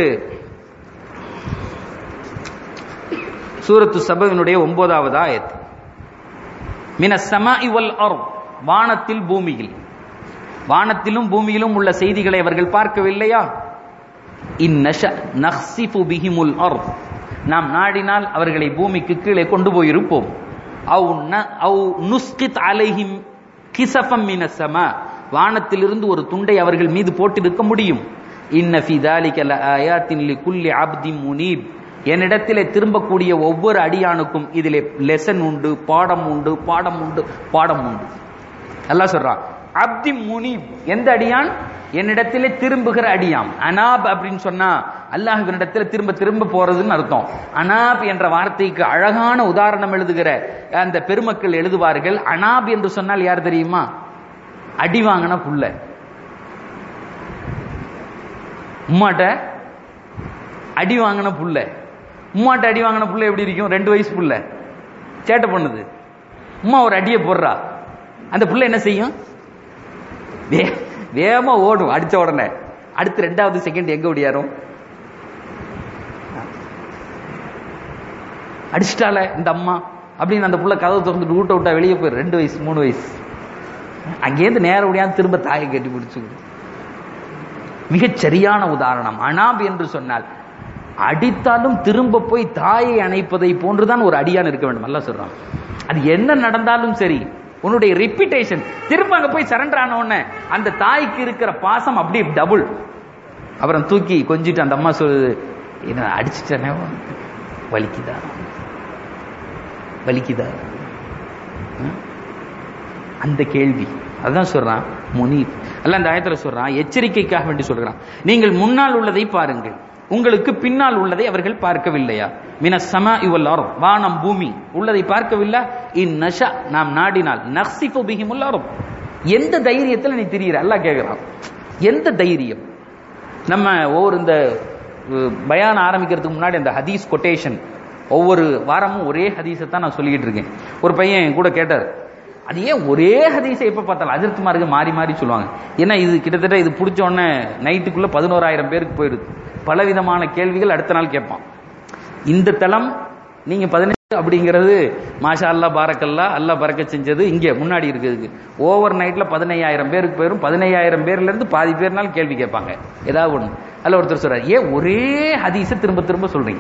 A: சூரத்து சபவினுடைய ஒன்பதாவது ஆயத் மின சமாஇ வல் அர்த் வானத்தில் பூமியில் வானத்திலும் பூமியிலும் உள்ள செய்திகளை அவர்கள் பார்க்கவில்லையா இந்நஷ நஹ்சிஃபு பிஹிமுல் அர்த் நாம் நாடினால் அவர்களை பூமிக்கு கீழே கொண்டு போயிருப்போம் அவு ந அவு நுஸ்கித் அலைஹிம் கிசஃபம் மின சமா வானத்திலிருந்து ஒரு துண்டை அவர்கள் மீது போட்டிருக்க முடியும் இன்ன ஃபி தாலிக லஆயாத்தின் லிகுல்லி அப்தின் முனீப் என்னிடத்திலே திரும்பக்கூடிய ஒவ்வொரு அடியானுக்கும் இதிலே லெசன் உண்டு பாடம் உண்டு பாடம் உண்டு பாடம் உண்டு அல்லாஹ் சொல்றான் அப்தி முனீப் எந்த அடியான் என்னிடத்திலே திரும்புகிற அடியாம் அனாப் அப்படின்னு சொன்னா அல்லாஹ்வினிடத்துல திரும்ப திரும்ப போறதுன்னு அர்த்தம் அனாப் என்ற வார்த்தைக்கு அழகான உதாரணம் எழுதுகிற அந்த பெருமக்கள் எழுதுவார்கள் அனாப் என்று சொன்னால் யார் தெரியுமா அடி வாங்கின புள்ள உம்மாட்ட அடி வாங்கின புள்ள உம்மாட்ட அடி வாங்கின புள்ள எப்படி இருக்கும் ரெண்டு வயசு புள்ள சேட்டை பண்ணுது உம்மா ஒரு அடியை போடுறா அந்த புள்ள என்ன செய்யும் வே வேகமா ஓடும் அடிச்ச உடனே அடுத்து ரெண்டாவது செகண்ட் எங்க ஓடியாரும் அடிச்சிட்டால இந்த அம்மா அப்படின்னு அந்த புள்ள கதவை திறந்துட்டு வீட்டை விட்டா வெளியே போயிரு ரெண்டு வயசு மூணு வயசு அங்கேருந்து நேர முடியாது திரும்ப தாயை கட்டி பிடிச்சுக்கிடும் மிகச் சரியான உதாரணம் அனாப் என்று சொன்னால் அடித்தாலும் திரும்ப போய் தாயை அணைப்பதை போன்றுதான் ஒரு அடியான் இருக்க வேண்டும் அல்ல சொல்றான் அது என்ன நடந்தாலும் சரி உன்னுடைய ரெப்பிடேஷன் திரும்ப அங்க போய் சரண்டர் ஆன உடனே அந்த தாய்க்கு இருக்கிற பாசம் அப்படியே டபுள் அப்புறம் தூக்கி கொஞ்சிட்டு அந்த அம்மா சொல்லுது என்ன அடிச்சிட்டனே வலிக்குதா வலிக்குதா ம்? அந்த கேள்வி அதான் சொல்றான் முனீப் அல்ல அந்த ஆயத்துல சொல்றான் எச்சரிக்கைக்காக வேண்டி சொல்றான் நீங்கள் முன்னால் உள்ளதை பாருங்கள் உங்களுக்கு பின்னால் உள்ளதை அவர்கள் பார்க்கவில்லையா மின சம இவல்லாரும் வானம் பூமி உள்ளதை பார்க்கவில்லை இந்நஷா நாம் நாடினால் நக்சிஃபு பிஹிம் உள்ளாரும் எந்த தைரியத்துல நீ திரியிற அல்லாஹ் கேட்கிறான் எந்த தைரியம் நம்ம ஒவ்வொரு இந்த அஹ், பயான் ஆரம்பிக்கிறதுக்கு முன்னாடி அந்த ஹதீஸ் கொட்டேஷன் ஒவ்வொரு வாரமும் ஒரே ஹதீஸை தான் நான் சொல்லிக்கிட்டு இருக்கேன் ஒரு பையன் என் கூட கேட்டார் அது ஏன் ஒரே ஹதீஸை எப்போ பார்த்தாலும் அதிர்த்துமாருக்கு மாறி மாறி சொல்லுவாங்க ஏன்னா இது கிட்டத்தட்ட இது பிடிச்ச உடனே நைட்டுக்குள்ள பதினோராயிரம் பேருக்கு போயிடுது பலவிதமான கேள்விகள் அடுத்த நாள் கேட்பான் இந்த தளம் நீங்க பதினெட்டு அப்படிங்கிறது மாஷா அல்லா பாரக்கல்லா அல்லா பறக்க செஞ்சது இங்க முன்னாடி இருக்குது ஓவர் நைட்ல பதினையாயிரம் பேருக்கு போயிரும் பதினையாயிரம் பேர்ல இருந்து பாதி பேர்னால கேள்வி கேட்பாங்க ஏதாவது ஒண்ணு அதுல ஒருத்தர் சொல்றாரு ஏன் ஒரே ஹதீஸை திரும்ப திரும்ப சொல்றீங்க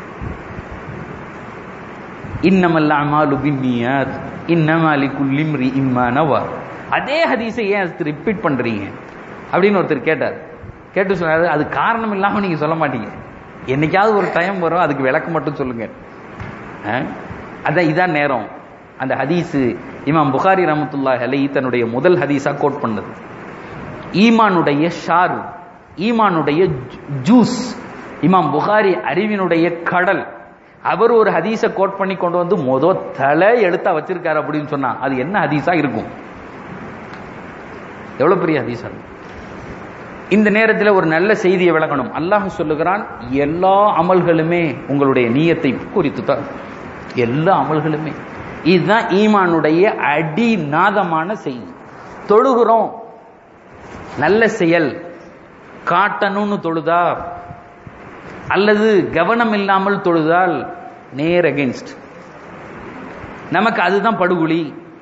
A: இன்னமல் அமாலு பின்னியாத் இன்னமா லிக்குல் இம்ரி இம்மா நவா அதே ஹதீஸை ஏன் ரிப்பீட் பண்றீங்க அப்படின்னு ஒருத்தர் கேட்டார் கேட்டு சொன்னாரு அது காரணம் இல்லாம நீங்க சொல்ல மாட்டீங்க என்னைக்காவது ஒரு டைம் வரும் அதுக்கு விளக்கம் மட்டும் சொல்லுங்க ஆ? அதான் இதான் நேரம் அந்த ஹதீஸ் இமாம் புகாரி ரஹமத்துல்லாஹி அலைஹி தன்னுடைய முதல் ஹதீஸா கோட் பண்ணது ஈமானுடைய ஷாரு ஈமானுடைய ஜூ- ஜூஸ் இமாம் புகாரி அறிவினுடைய கடல் அவர் ஒரு ஹதீஸை கோட் பண்ணி கொண்டு வந்து மொத தலை எழுத்தா வச்சிருக்காரு அப்படின்னு சொன்னா அது என்ன ஹதீஸா இருக்கும் எவ்வளவு பெரிய ஹதீஸா இருக்கும் இந்த நேரத்தில் ஒரு நல்ல செய்தியை விளக்கணும் அல்லாஹ் சொல்லுகிறான் எல்லா அமல்களுமே உங்களுடைய நீயத்தை குறித்து தான் எல்லா அமல்களுமே இதுதான் ஈமானுடைய அடிநாதமான செய்தி தொழுகிறோம் நல்ல செயல் காட்டணும்னு தொழுதா அல்லது கவனம் இல்லாமல் தொழுதால் நேர் அகென்ஸ்ட் நமக்கு அதுதான் படுகொலி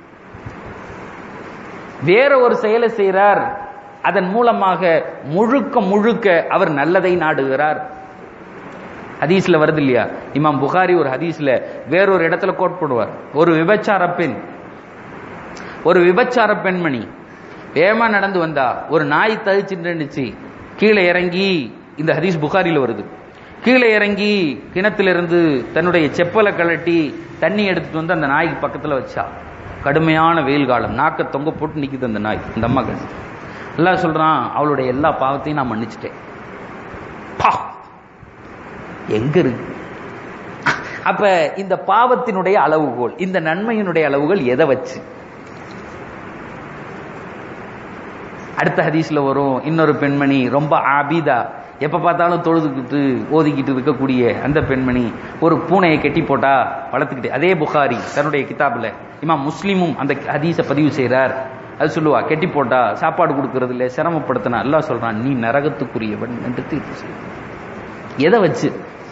A: வேற ஒரு செயலை செய்கிறார் அதன் மூலமாக முழுக்க முழுக்க அவர் நல்லதை நாடுகிறார் ஹதீஸ்ல வருது இல்லையா இமாம் புகாரி ஒரு ஹதீஸ்ல வேறொரு இடத்துல கோட் போடுவார் ஒரு விபச்சார பெண் ஒரு விபச்சார பெண்மணி வேகமா நடந்து வந்தா ஒரு நாய் தவிச்சுட்டு இருந்துச்சு கீழே இறங்கி இந்த ஹதீஸ் புகாரில வருது கீழே இறங்கி கிணத்திலிருந்து தன்னுடைய செப்பலை கழட்டி தண்ணி எடுத்துட்டு வந்து அந்த நாய்க்கு பக்கத்துல வச்சா கடுமையான வெயில் காலம் நாக்க தொங்க போட்டு நிக்குது அந்த நாய் இந்த அம்மா கண் எல்லாம் சொல்றான் அவளுடைய எல்லா பாவத்தையும் நான் மன்னிச்சிட்டேன் பா எங்க இருக்கு அப்ப இந்த பாவத்தினுடைய அளவுகோல் இந்த நன்மையினுடைய அளவுகள் எதை வச்சு அடுத்த ஹதீஸ்ல வரும் இன்னொரு பெண்மணி ரொம்ப ஆபிதா எப்ப பார்த்தாலும் தொழுதுகிட்டு ஓதிக்கிட்டு இருக்கக்கூடிய அந்த பெண்மணி ஒரு பூனையை கட்டி போட்டா வளர்த்துக்கிட்டு அதே புகாரி தன்னுடைய கிதாப்ல இமாம் முஸ்லிமும் அந்த ஹதீஸை பதிவு செய்றார் அது சொல்லுவா கெட்டி போட்டா சாப்பாடு கொடுக்கறது இல்ல சிரமப்படுத்தினா எல்லாம் சொல்றான் நீ நரகத்துக்குரியவன் என்று தீர்ப்பு செய் எதை வச்சு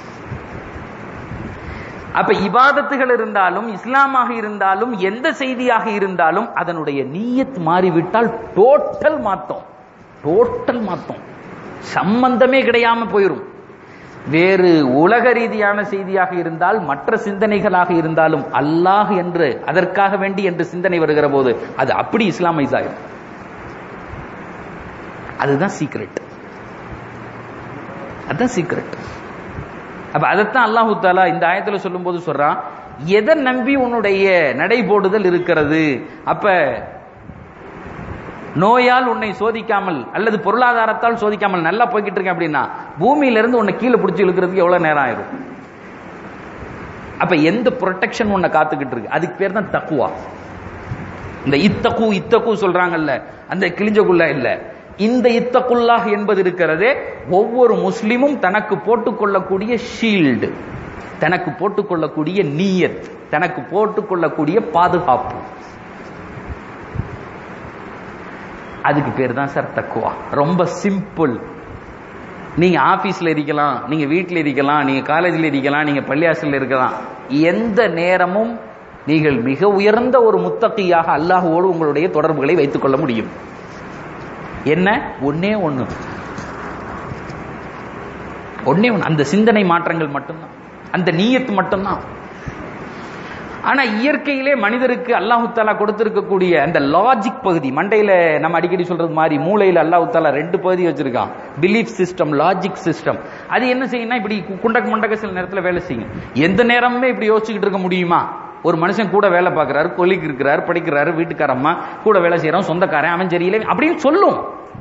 A: அப்ப இபாதத்துகள் இருந்தாலும் இஸ்லாமாக இருந்தாலும் எந்த செய்தியாக இருந்தாலும் அதனுடைய நீயத் மாறிவிட்டால் டோட்டல் மாத்தம் டோட்டல் மாத்தம் சம்பந்தமே கிடையாம போயிரும் வேறு உலக ரீதியான செய்தியாக இருந்தால் மற்ற சிந்தனைகளாக இருந்தாலும் அல்லாஹ் என்று அதற்காக வேண்டி என்று சிந்தனை வருகிற போது அது அப்படி இஸ்லாமைஸ் ஆயிரும் அதுதான் சீக்ரெட் அதுதான் சீக்ரெட் அப்ப அதைத்தான் அல்லாஹு தாலா இந்த ஆயத்துல சொல்லும்போது சொல்றான் எதை நம்பி உன்னுடைய நடைபோடுதல் இருக்கிறது அப்ப நோயால் உன்னை சோதிக்காமல் அல்லது பொருளாதாரத்தால் சோதிக்காமல் நல்லா போய்கிட்டு இருக்கேன் அப்படின்னா பூமியில இருந்து உன்னை கீழே பிடிச்சி இழுக்கிறதுக்கு எவ்வளவு நேரம் ஆயிரும் அப்ப எந்த ப்ரொடெக்ஷன் உன்னை காத்துக்கிட்டு இருக்கு அதுக்கு பேர் தான் தக்குவா இந்த இத்தகு இத்தகு சொல்றாங்கல்ல அந்த கிழிஞ்சக்குள்ள இல்ல இந்த இத்தகுல்லாஹ் என்பது இருக்கிறதே ஒவ்வொரு முஸ்லிமும் தனக்கு போட்டுக்கொள்ளக்கூடிய ஷீல்டு தனக்கு போட்டுக்கொள்ளக்கூடிய நீயத் தனக்கு போட்டுக்கொள்ளக்கூடிய பாதுகாப்பு அதுக்கு பேர் தான் சார் தக்குவா ரொம்ப சிம்பிள் நீங்க ஆபீஸ்ல இருக்கலாம் நீங்க வீட்டில் இருக்கலாம் நீங்க காலேஜில் இருக்கலாம் நீங்க பள்ளியாசல்ல இருக்கலாம் எந்த நேரமும் நீங்கள் மிக உயர்ந்த ஒரு முத்தகையாக அல்லாஹுவோடு உங்களுடைய தொடர்புகளை வைத்துக் கொள்ள முடியும் என்ன ஒன்னே ஒண்ணு ஒன்னே ஒண்ணு அந்த சிந்தனை மாற்றங்கள் மட்டும்தான் அந்த நீயத்து மட்டும்தான் ஆனா இயற்கையிலே மனிதருக்கு அல்லாஹு தாலா கொடுத்திருக்கக்கூடிய அந்த லாஜிக் பகுதி மண்டையில நம்ம அடிக்கடி சொல்றது மாதிரி மூளையில அல்லாஹு தாலா ரெண்டு பகுதி வச்சிருக்கான் பிலீஃப் சிஸ்டம் லாஜிக் சிஸ்டம் அது என்ன செய்யும்னா இப்படி குண்டக்க முண்டக்க சில நேரத்துல வேலை செய்யும் எந்த நேரமுமே இப்படி யோசிச்சுக்கிட்டு இருக்க முடியுமா ஒரு மனுஷன் கூட வேலை பார்க்கறாரு கொலிக்கு இருக்கிறாரு படிக்கிறாரு வீட்டுக்காரம்மா கூட வேலை செய்யறான் சொந்தக்காரன் அவன் சரியில்லை அப்படின்னு சொல்லும்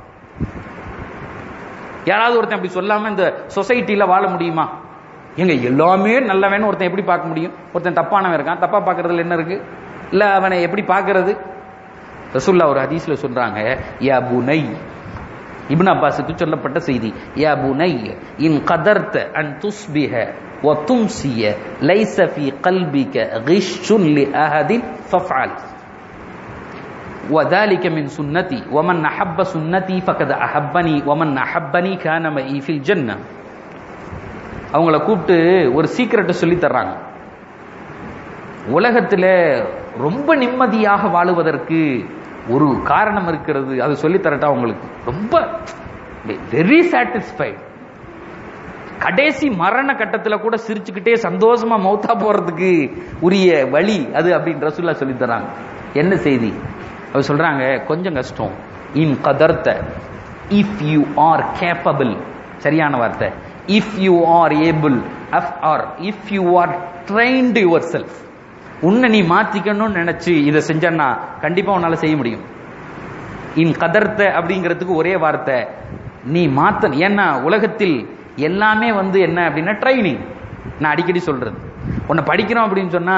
A: யாராவது ஒருத்தன் அப்படி சொல்லாம இந்த சொசைட்டில வாழ முடியுமா எங்க எல்லாமே நல்லவன் ஒருத்தன் எப்படி பார்க்க முடியும் ஒருத்தன் தப்பானவன் இருக்கான் தப்பா பார்க்கறதுல என்ன இருக்கு இல்ல அவனை எப்படி பார்க்கறது ரசூல்லா ஒரு ஹதீஸ்ல சொல்றாங்க யா புனை இப்னு அப்பாஸுக்கு சொல்லப்பட்ட செய்தி யா புனை இன் கதர்த்த அன் துஸ்பிஹ وتمسي ليس في قلبك غش لأحد فافعل وذلك من سنتي ومن أحب سنتي فقد أحبني ومن أحبني كان معي في الجنة அவங்கள கூப்பிட்டு ஒரு சீக்கிரட்டை சொல்லி தர்றாங்க உலகத்துல ரொம்ப நிம்மதியாக வாழுவதற்கு ஒரு காரணம் இருக்கிறது அது சொல்லி தரட்டா உங்களுக்கு ரொம்ப வெரி சாட்டிஸ்ஃபைட் கடைசி மரண கட்டத்துல கூட சிரிச்சுக்கிட்டே சந்தோஷமா மௌத்தா போறதுக்கு உரிய வழி அது அப்படின்னு ரசூல்லா சொல்லி தராங்க என்ன செய்தி அவர் சொல்றாங்க கொஞ்சம் கஷ்டம் இன் கதர்த்த இஃப் யூ ஆர் கேப்பபிள் சரியான வார்த்தை if you are able or if you are trained yourself உன்னை நீ மாத்திக்கணும்னு நினைச்சு இதை செஞ்சன்னா கண்டிப்பா உன்னால செய்ய முடியும் இன் கதர்த்த அப்படிங்கிறதுக்கு ஒரே வார்த்தை நீ மாத்த ஏன்னா உலகத்தில் எல்லாமே வந்து என்ன அப்படின்னா ட்ரைனிங் நான் அடிக்கடி சொல்றது உன்னை படிக்கிறோம் அப்படின்னு சொன்னா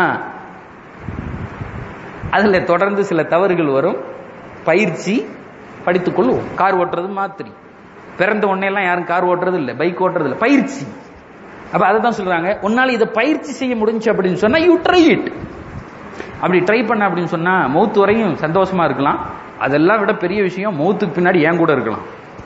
A: அதுல தொடர்ந்து சில தவறுகள் வரும் பயிற்சி படித்துக் கொள்வோம் கார் ஓட்டுறது மாத்திரி பிறந்த உடனே எல்லாம் யாரும் கார் ஓட்டுறது இல்லை பைக் ஓட்டுறது இல்லை பயிற்சி அப்ப அதை தான் சொல்றாங்க உன்னால இதை பயிற்சி செய்ய முடிஞ்சு அப்படின்னு சொன்னா யூ ட்ரை இட் அப்படி ட்ரை பண்ண அப்படின்னு சொன்னா மௌத்து வரையும் சந்தோஷமா இருக்கலாம் அதெல்லாம் விட பெரிய விஷயம் மௌத்துக்கு பின்னாடி ஏன் கூட இருக்கலாம்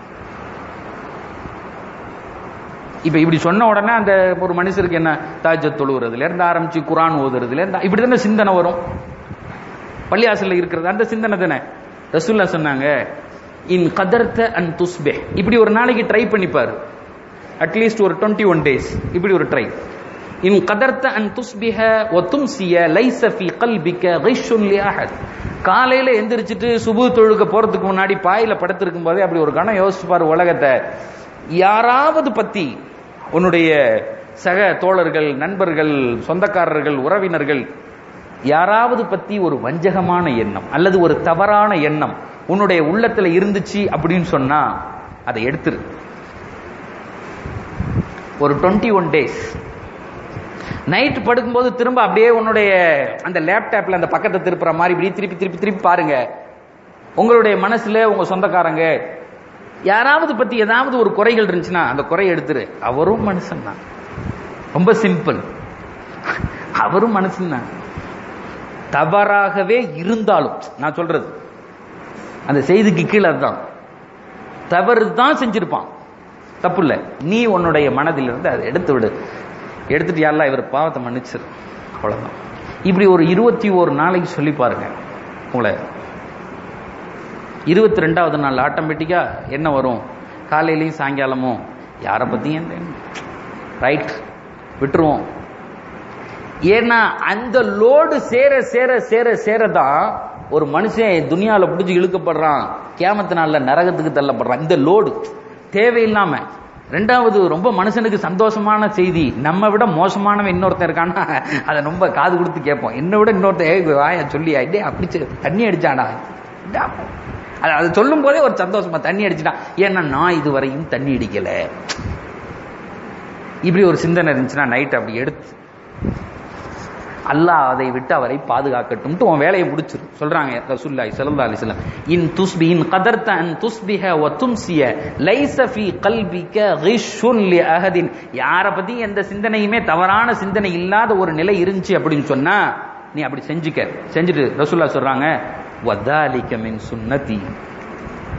A: இப்ப இப்படி சொன்ன உடனே அந்த ஒரு மனுஷருக்கு என்ன தாஜத் தொழுகிறதுல இருந்து ஆரம்பிச்சு குரான் ஓதுறதுல இருந்து இப்படி தானே சிந்தனை வரும் பள்ளியாசல்ல இருக்கிறது அந்த சிந்தனை தானே ரசூல்லா சொன்னாங்க இன் கதர்த்த அண்ட் துஸ்பே இப்படி ஒரு நாளைக்கு ட்ரை பண்ணிப்பாரு அட்லீஸ்ட் ஒரு டுவெண்ட்டி ஒன் டேஸ் இப்படி ஒரு ட்ரை இன் கதர்த்த அன் துஸ்பிஹ ஒ தும்சிய லைச ஃபி கல்பிக்க கைஷுன் லியாஹத் காலையில எந்திரிச்சிட்டு சுபு தொழுக போறதுக்கு முன்னாடி பாயில படுத்திருக்கும் போதே அப்படி ஒரு கணம் யோசிச்சு பாரு உலகத்தை யாராவது பத்தி உன்னுடைய சக தோழர்கள் நண்பர்கள் சொந்தக்காரர்கள் உறவினர்கள் யாராவது பத்தி ஒரு வஞ்சகமான எண்ணம் அல்லது ஒரு தவறான எண்ணம் உன்னுடைய உள்ளத்துல இருந்துச்சு அப்படின்னு சொன்னா அதை எடுத்துரு ஒரு டுவெண்ட்டி ஒன் டேஸ் நைட் படுக்கும்போது திரும்ப அப்படியே உன்னுடைய அந்த லேப்டாப்ல அந்த பக்கத்தை திருப்புற மாதிரி இப்படி திருப்பி திருப்பி திருப்பி பாருங்க உங்களுடைய மனசுல உங்க சொந்தக்காரங்க யாராவது பத்தி ஏதாவது ஒரு குறைகள் இருந்துச்சுன்னா அந்த குறை எடுத்துரு அவரும் மனுஷன் தான் ரொம்ப சிம்பிள் அவரும் மனுஷன் தான் தவறாகவே இருந்தாலும் நான் சொல்றது அந்த செய்திக்கு கீழே அதுதான் தவறு தான் செஞ்சிருப்பான் தப்பு இல்லை நீ உன்னுடைய மனதில் இருந்து அதை எடுத்து விடு எடுத்துட்டு யாரெல்லாம் இவர் பாவத்தை மன்னிச்சிரு அவ்வளவுதான் இப்படி ஒரு இருபத்தி ஒரு நாளைக்கு சொல்லி பாருங்க உங்களை இருபத்தி ரெண்டாவது நாள் ஆட்டோமேட்டிக்கா என்ன வரும் காலையிலையும் சாயங்காலமும் யாரை பத்தியும் ரைட் விட்டுருவோம் ஏன்னா அந்த லோடு சேர சேர சேர சேரதான் ஒரு மனுஷன் துனியால பிடிச்சி இழுக்கப்படுறான் கேமத்து நாள்ல நரகத்துக்கு தள்ளப்படுறான் இந்த லோடு தேவையில்லாம ரெண்டாவது ரொம்ப மனுஷனுக்கு சந்தோஷமான செய்தி நம்ம விட மோசமானவன் இன்னொருத்தன் இருக்கான்னா அதை ரொம்ப காது கொடுத்து கேட்போம் என்னை விட இன்னொருத்தன் வாய சொல்லி டே அப்படி தண்ணி அடிச்சாடா அது அது சொல்லும் போதே ஒரு சந்தோஷமா தண்ணி அடிச்சுட்டான் ஏன்னா நான் இதுவரையும் தண்ணி அடிக்கல இப்படி ஒரு சிந்தனை இருந்துச்சுன்னா நைட் அப்படி எடுத்து அல்லாஹ் அதை விட்டு அவரை பாதுகாக்கட்டும் உன் வேலையை முடிச்சிரு சொல்றாங்க ரசூலுல்லாஹி ஸல்லல்லாஹு அலைஹி வஸல்லம் இன் துஸ்பி இன் கதர்த அன் துஸ்பிஹ வ தும்சிய லைஸ ஃபீ கல்பிக கிஷுன் லி அஹதின் யார பத்தி எந்த சிந்தனையுமே தவறான சிந்தனை இல்லாத ஒரு நிலை இருந்துச்சு அப்படின்னு சொன்னா நீ அப்படி செஞ்சுக்க செஞ்சுட்டு ரசூல்லா சொல்றாங்க வதாலிக மின் சுன்னதி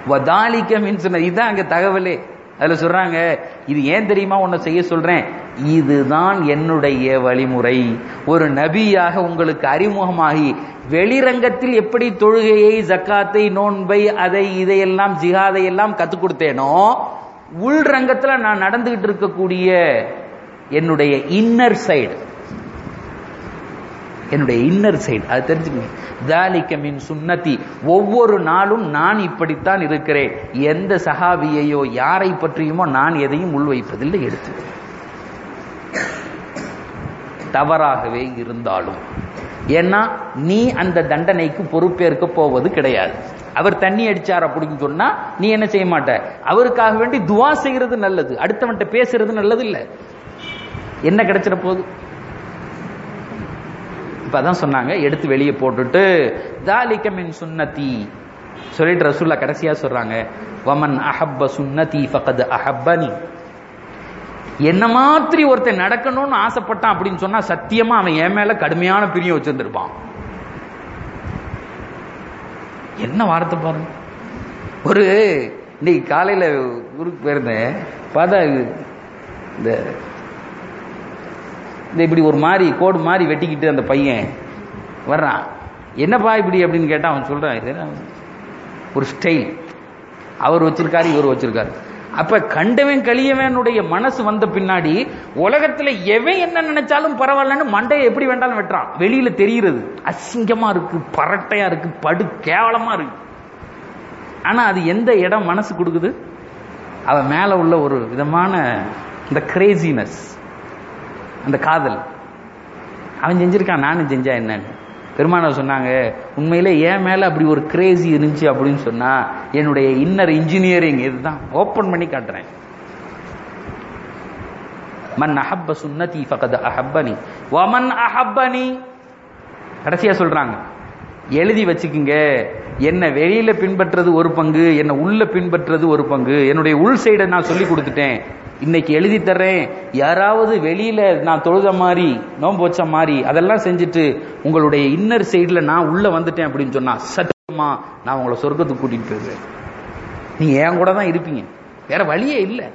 A: வதாலிக்க மின் சுன்னதி இதுதான் அங்க தகவலே அதுல சொல்றாங்க இது ஏன் தெரியுமா உன்னை செய்ய சொல்றேன் இதுதான் என்னுடைய வழிமுறை ஒரு நபியாக உங்களுக்கு அறிமுகமாகி வெளிரங்கத்தில் எப்படி தொழுகையை ஜக்காத்தை நோன்பை அதை இதையெல்லாம் ஜிஹாதை எல்லாம் கத்துக் கொடுத்தேனோ உள்ரங்கத்துல நான் நடந்துகிட்டு இருக்கக்கூடிய என்னுடைய இன்னர் சைடு என்னுடைய இன்னர் சைடு அது தெரிஞ்சுக்கங்க தாலிக்க மின் சுன்னதி ஒவ்வொரு நாளும் நான் இப்படித்தான் இருக்கிறேன் எந்த சஹாபியையோ யாரை பற்றியுமோ நான் எதையும் உள்வைப்பதில்லை எடுத்து தவறாகவே இருந்தாலும் ஏன்னா நீ அந்த தண்டனைக்கு பொறுப்பேற்க போவது கிடையாது அவர் தண்ணி அடிச்சார் அப்படின்னு சொன்னா நீ என்ன செய்ய மாட்ட அவருக்காக வேண்டி துவா செய்யறது நல்லது அடுத்தவன்ட்ட பேசுறது நல்லது இல்ல என்ன கிடைச்சிட போகுது இப்ப அதான் சொன்னாங்க எடுத்து வெளியே போட்டுட்டு தாலிக்க மின் சுன்னதி சொல்லிட்டு ரசூல்லா கடைசியா சொல்றாங்க வமன் அஹப்ப சுன்னதி ஃபகத் அஹப்பனி என்ன மாதிரி ஒருத்தன் நடக்கணும்னு ஆசைப்பட்டான் அப்படின்னு சொன்னா சத்தியமா அவன் என் மேல கடுமையான பிரியம் வச்சிருந்திருப்பான் என்ன வார்த்தை பாருங்க ஒரு இன்னைக்கு காலையில ஊருக்கு போயிருந்தேன் பார்த்தா இந்த இந்த இப்படி ஒரு மாதிரி கோடு மாதிரி வெட்டிக்கிட்டு அந்த பையன் வர்றான் என்னப்பா இப்படி அப்படின்னு கேட்டா அவன் சொல்றான் இது என்ன? ஒரு ஸ்டைல் அவர் வச்சிருக்காரு இவர் வச்சிருக்காரு அப்ப கண்டவன் கலியவனுடைய மனசு வந்த பின்னாடி உலகத்துல எவன் என்ன நினைச்சாலும் பரவாயில்லன்னு மண்டையை எப்படி வேண்டாலும் வெட்டுறான் வெளியில தெரிகிறது அசிங்கமா இருக்கு பரட்டையா இருக்கு படு கேவலமா இருக்கு ஆனா அது எந்த இடம் மனசு கொடுக்குது அவன் மேல உள்ள ஒரு விதமான இந்த கிரேசினஸ் அந்த காதல் அவன் செஞ்சிருக்கான் நானும் செஞ்சா என்னன்னு பெருமானார் சொன்னாங்க உண்மையிலே என் மேல அப்படி ஒரு கிரேசி இருந்துச்சு அப்படின்னு சொன்னா என்னுடைய இன்னர் இன்ஜினியரிங் இதுதான் ஓபன் பண்ணி காட்டுறேன் மன் அஹப்ப சுன்னதி ஃபகத் அஹப்பனி வமன் அஹப்பனி கடைசியா சொல்றாங்க எழுதி வச்சுக்குங்க என்ன வெளியில பின்பற்றது ஒரு பங்கு என்ன உள்ள பின்பற்றது ஒரு பங்கு என்னுடைய உள் சைடை நான் சொல்லி கொடுத்துட்டேன் இன்னைக்கு எழுதி தர்றேன் யாராவது வெளியில நான் தொழுத மாதிரி நோன்பு வச்ச மாதிரி அதெல்லாம் செஞ்சுட்டு உங்களுடைய இன்னர் சைடுல நான் உள்ள வந்துட்டேன் அப்படின்னு சொன்னா சத்தியமா நான் உங்களை சொர்க்கத்துக்கு கூட்டிட்டு போயிருவேன் நீங்க என் கூட தான் இருப்பீங்க வேற வழியே இல்லை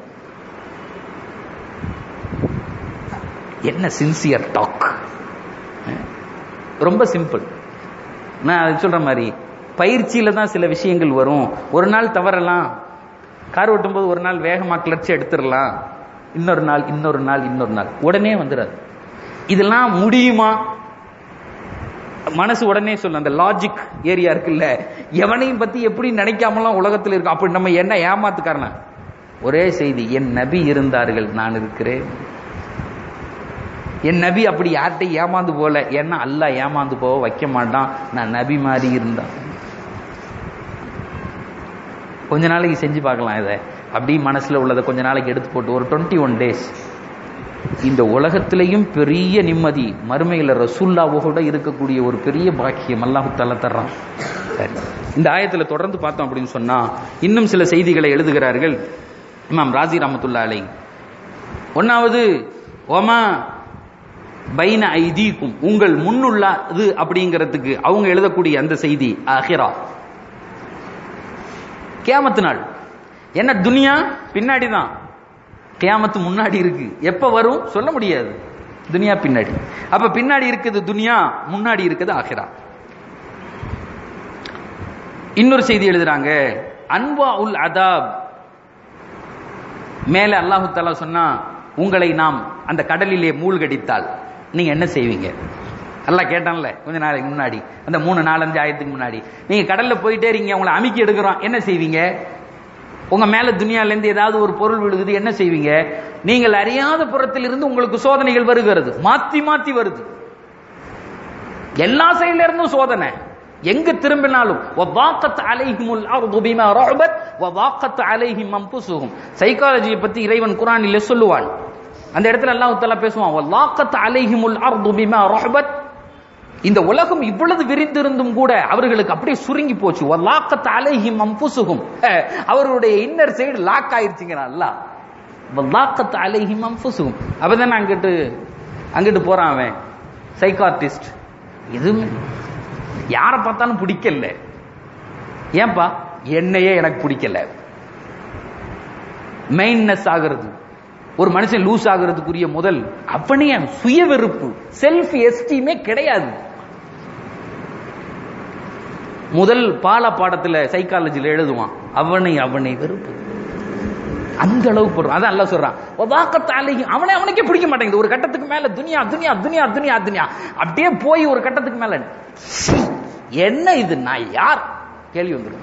A: என்ன சின்சியர் டாக் ரொம்ப சிம்பிள் நான் அது சொல்ற மாதிரி பயிற்சியில தான் சில விஷயங்கள் வரும் ஒரு நாள் தவறலாம் கார் ஓட்டும்போது ஒரு நாள் வேகமா கிளர்ச்சி எடுத்துடலாம் இன்னொரு நாள் இன்னொரு நாள் இன்னொரு நாள் உடனே வந்துடாது இதெல்லாம் முடியுமா மனசு உடனே சொல்லும் அந்த லாஜிக் ஏரியா இருக்குல்ல எவனையும் பத்தி எப்படி நினைக்காமலாம் உலகத்தில் இருக்கு அப்படி நம்ம என்ன ஏமாத்துக்காரன ஒரே செய்தி என் நபி இருந்தார்கள் நான் இருக்கிறேன் என் நபி அப்படி யார்கிட்ட ஏமாந்து போல ஏன்னா அல்லாஹ் ஏமாந்து போக வைக்க மாட்டான் நான் நபி மாதிரி இருந்தான் கொஞ்ச நாளைக்கு செஞ்சு பார்க்கலாம் இதை அப்படி மனசுல உள்ளதை கொஞ்ச நாளைக்கு எடுத்து போட்டு ஒரு டுவெண்ட்டி ஒன் டேஸ் இந்த உலகத்திலையும் பெரிய நிம்மதி மறுமையில ரசூல்லாவோட இருக்கக்கூடிய ஒரு பெரிய பாக்கியம் அல்லாஹு தஆலா தர்றான் சரி இந்த ஆயத்துல தொடர்ந்து பார்த்தோம் அப்படின்னு சொன்னா இன்னும் சில செய்திகளை எழுதுகிறார்கள் இமாம் ராஜி ரஹமத்துல்லா அலை ஒன்னாவது ஒமா பைன ஐதீக்கும் உங்கள் முன்னுள்ளது அப்படிங்கிறதுக்கு அவங்க எழுதக்கூடிய அந்த செய்தி ஆஹிரா கியாமத்து நாள் என்ன துனியா பின்னாடி தான் கியாமத்து முன்னாடி இருக்கு எப்ப வரும் சொல்ல முடியாது துனியா பின்னாடி அப்ப பின்னாடி இருக்குது துனியா முன்னாடி இருக்குது ஆஹிரா இன்னொரு செய்தி எழுதுறாங்க அன்பா உல் அதாப் மேல அல்லாஹு தாலா சொன்னா உங்களை நாம் அந்த கடலிலே மூழ்கடித்தால் நீங்க என்ன செய்வீங்க எல்லாம் கேட்டான்ல கொஞ்ச நாளைக்கு முன்னாடி அந்த மூணு நாலஞ்சு ஆயிரத்துக்கு முன்னாடி நீங்க கடல்ல போயிட்டே இருக்கீங்க உங்களை அமுக்கி எடுக்கிறோம் என்ன செய்வீங்க உங்க மேல துனியால இருந்து ஏதாவது ஒரு பொருள் விழுகுது என்ன செய்வீங்க நீங்கள் அறியாத புறத்திலிருந்து உங்களுக்கு சோதனைகள் வருகிறது மாத்தி மாத்தி வருது எல்லா சைடுல இருந்தும் சோதனை எங்க திரும்பினாலும் வதாக்கத் அலைஹிமுல் அர்து பிமா ரஹபத் வதாக்கத் அலைஹிம் அன்ஃபுசுஹும் சைக்காலஜியை பத்தி இறைவன் குர்ஆனில் சொல்லுவான் அந்த இடத்துல அல்லாஹ் தஆலா பேசுவான் வதாக்கத் அலைஹிமுல் அர்து பிமா ரஹபத் இந்த உலகம் இவ்வளவு விரிந்திருந்தும் கூட அவர்களுக்கு அப்படியே சுருங்கி போச்சு வல்லாக்கத் அலைஹிம் அன்ஃபுசுஹும் அவர்களுடைய இன்னர் சைடு லாக் ஆயிருச்சுங்க அல்லாஹ் வல்லாக்கத் அலைஹிம் அன்ஃபுசுஹும் அப்பதான் அங்கிட்டு அங்கிட்டு போறான் அவன் சைக்கார்டிஸ்ட் எதுவுமே யாரை பார்த்தாலும் பிடிக்கல ஏன்பா என்னையே எனக்கு பிடிக்கல மெயின்னஸ் ஆகிறது ஒரு மனுஷன் லூஸ் ஆகிறதுக்குரிய முதல் அவனே சுய வெறுப்பு செல்ஃப் எஸ்டீமே கிடையாது முதல் பால பாடத்துல சைக்காலஜில எழுதுவான் அவனை அவனை வெறுப்பு அந்த அளவு போடுறான் அதான் அல்ல சொல்றான் ஒதாக்கத்தாலேயே அவனை அவனுக்கே பிடிக்க மாட்டேங்குது ஒரு கட்டத்துக்கு மேல துனியா துனியா துனியா துனியா துனியா அப்படியே போய் ஒரு கட்டத்துக்கு மேல சீ, என்ன இது நான் யார் கேள்வி வந்துடும்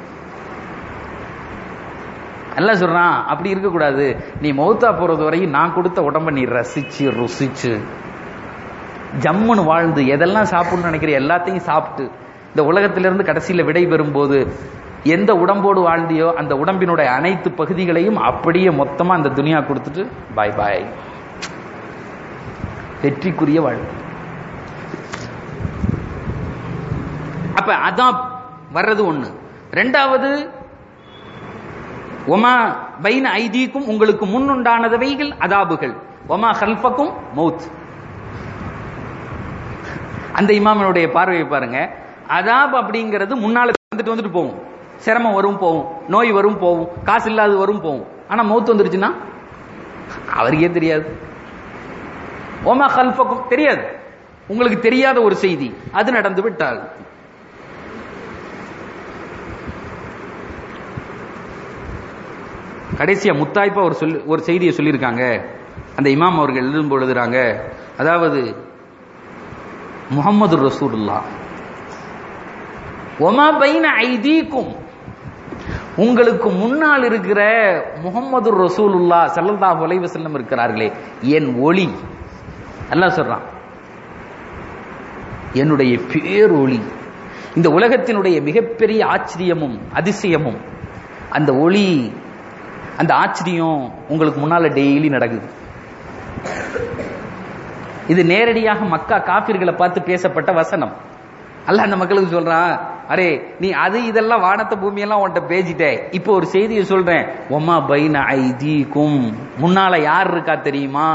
A: அல்ல சொல்றான் அப்படி இருக்கக்கூடாது நீ மௌத்தா போறது வரையும் நான் கொடுத்த உடம்ப நீ ரசிச்சு ருசிச்சு ஜம்முன்னு வாழ்ந்து எதெல்லாம் சாப்பிடணும்னு நினைக்கிற எல்லாத்தையும் சாப்பிட்டு இந்த உலகத்திலிருந்து கடைசியில விடை பெறும்போது எந்த உடம்போடு வாழ்ந்தியோ அந்த உடம்பினுடைய அனைத்து பகுதிகளையும் அப்படியே மொத்தமா அந்த துனியா கொடுத்துட்டு பாய் பாய் வெற்றிக்குரிய வாழ்வு அப்ப அதான் வர்றது ஒண்ணு ரெண்டாவது ஒமா பைன ஐதீக்கும் உங்களுக்கு முன்னுண்டானதவைகள் அதாபுகள் ஒமா ஹல்ஃபக்கும் மௌத் அந்த இமாமனுடைய பார்வையை பாருங்க அதாப் அப்படிங்கிறது முன்னால வந்துட்டு வந்துட்டு போகும் சிரமம் வரும் போகும் நோய் வரும் போகும் காசு இல்லாத வரும் போகும் ஆனா மௌத் வந்துருச்சுன்னா அவருக்கே தெரியாது ஓமா ஹல்ஃபக்கும் தெரியாது உங்களுக்கு தெரியாத ஒரு செய்தி அது நடந்து விட்டால் கடைசியா முத்தாய்ப்பா ஒரு சொல்லி ஒரு செய்தியை சொல்லியிருக்காங்க அந்த இமாம் அவர்கள் எழுதும் பொழுதுறாங்க அதாவது முகமது ரசூலுல்லா ஒமா பைன ஐதீக்கும் உங்களுக்கு முன்னால் இருக்கிற முகமது ரசூலுல்லா ஸல்லல்லாஹு அலைஹி வஸல்லம் இருக்கிறார்களே என் ஒளி அல்லாஹ் சொல்றான் என்னுடைய பேரொளி இந்த உலகத்தினுடைய மிகப்பெரிய ஆச்சரியமும் அதிசயமும் அந்த ஒளி அந்த ஆச்சரியம் உங்களுக்கு முன்னால டெய்லி நடக்குது இது நேரடியாக மக்கா காபிர்களை பார்த்து பேசப்பட்ட வசனம் அல்லாஹ் அந்த மக்களுக்கு சொல்றான் அரே நீ அது இதெல்லாம் வானத்தை பூமியெல்லாம் உன்கிட்ட பேசிட்ட இப்போ ஒரு செய்தியை சொல்றேன் ஒமா பைன ஐதீக்கும் முன்னால யார் இருக்கா தெரியுமா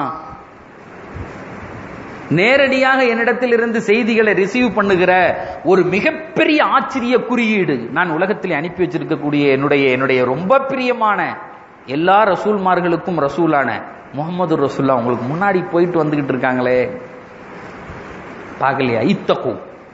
A: நேரடியாக என்னிடத்தில் இருந்து செய்திகளை ரிசீவ் பண்ணுகிற ஒரு மிகப்பெரிய ஆச்சரிய குறியீடு நான் உலகத்தில் அனுப்பி வச்சிருக்கக்கூடிய என்னுடைய என்னுடைய ரொம்ப பிரியமான எல்லா ரசூல்மார்களுக்கும் ரசூலான முகமது ரசூல்லா உங்களுக்கு முன்னாடி போயிட்டு வந்துகிட்டு இருக்காங்களே பார்க்கலையா இத்தக்கும்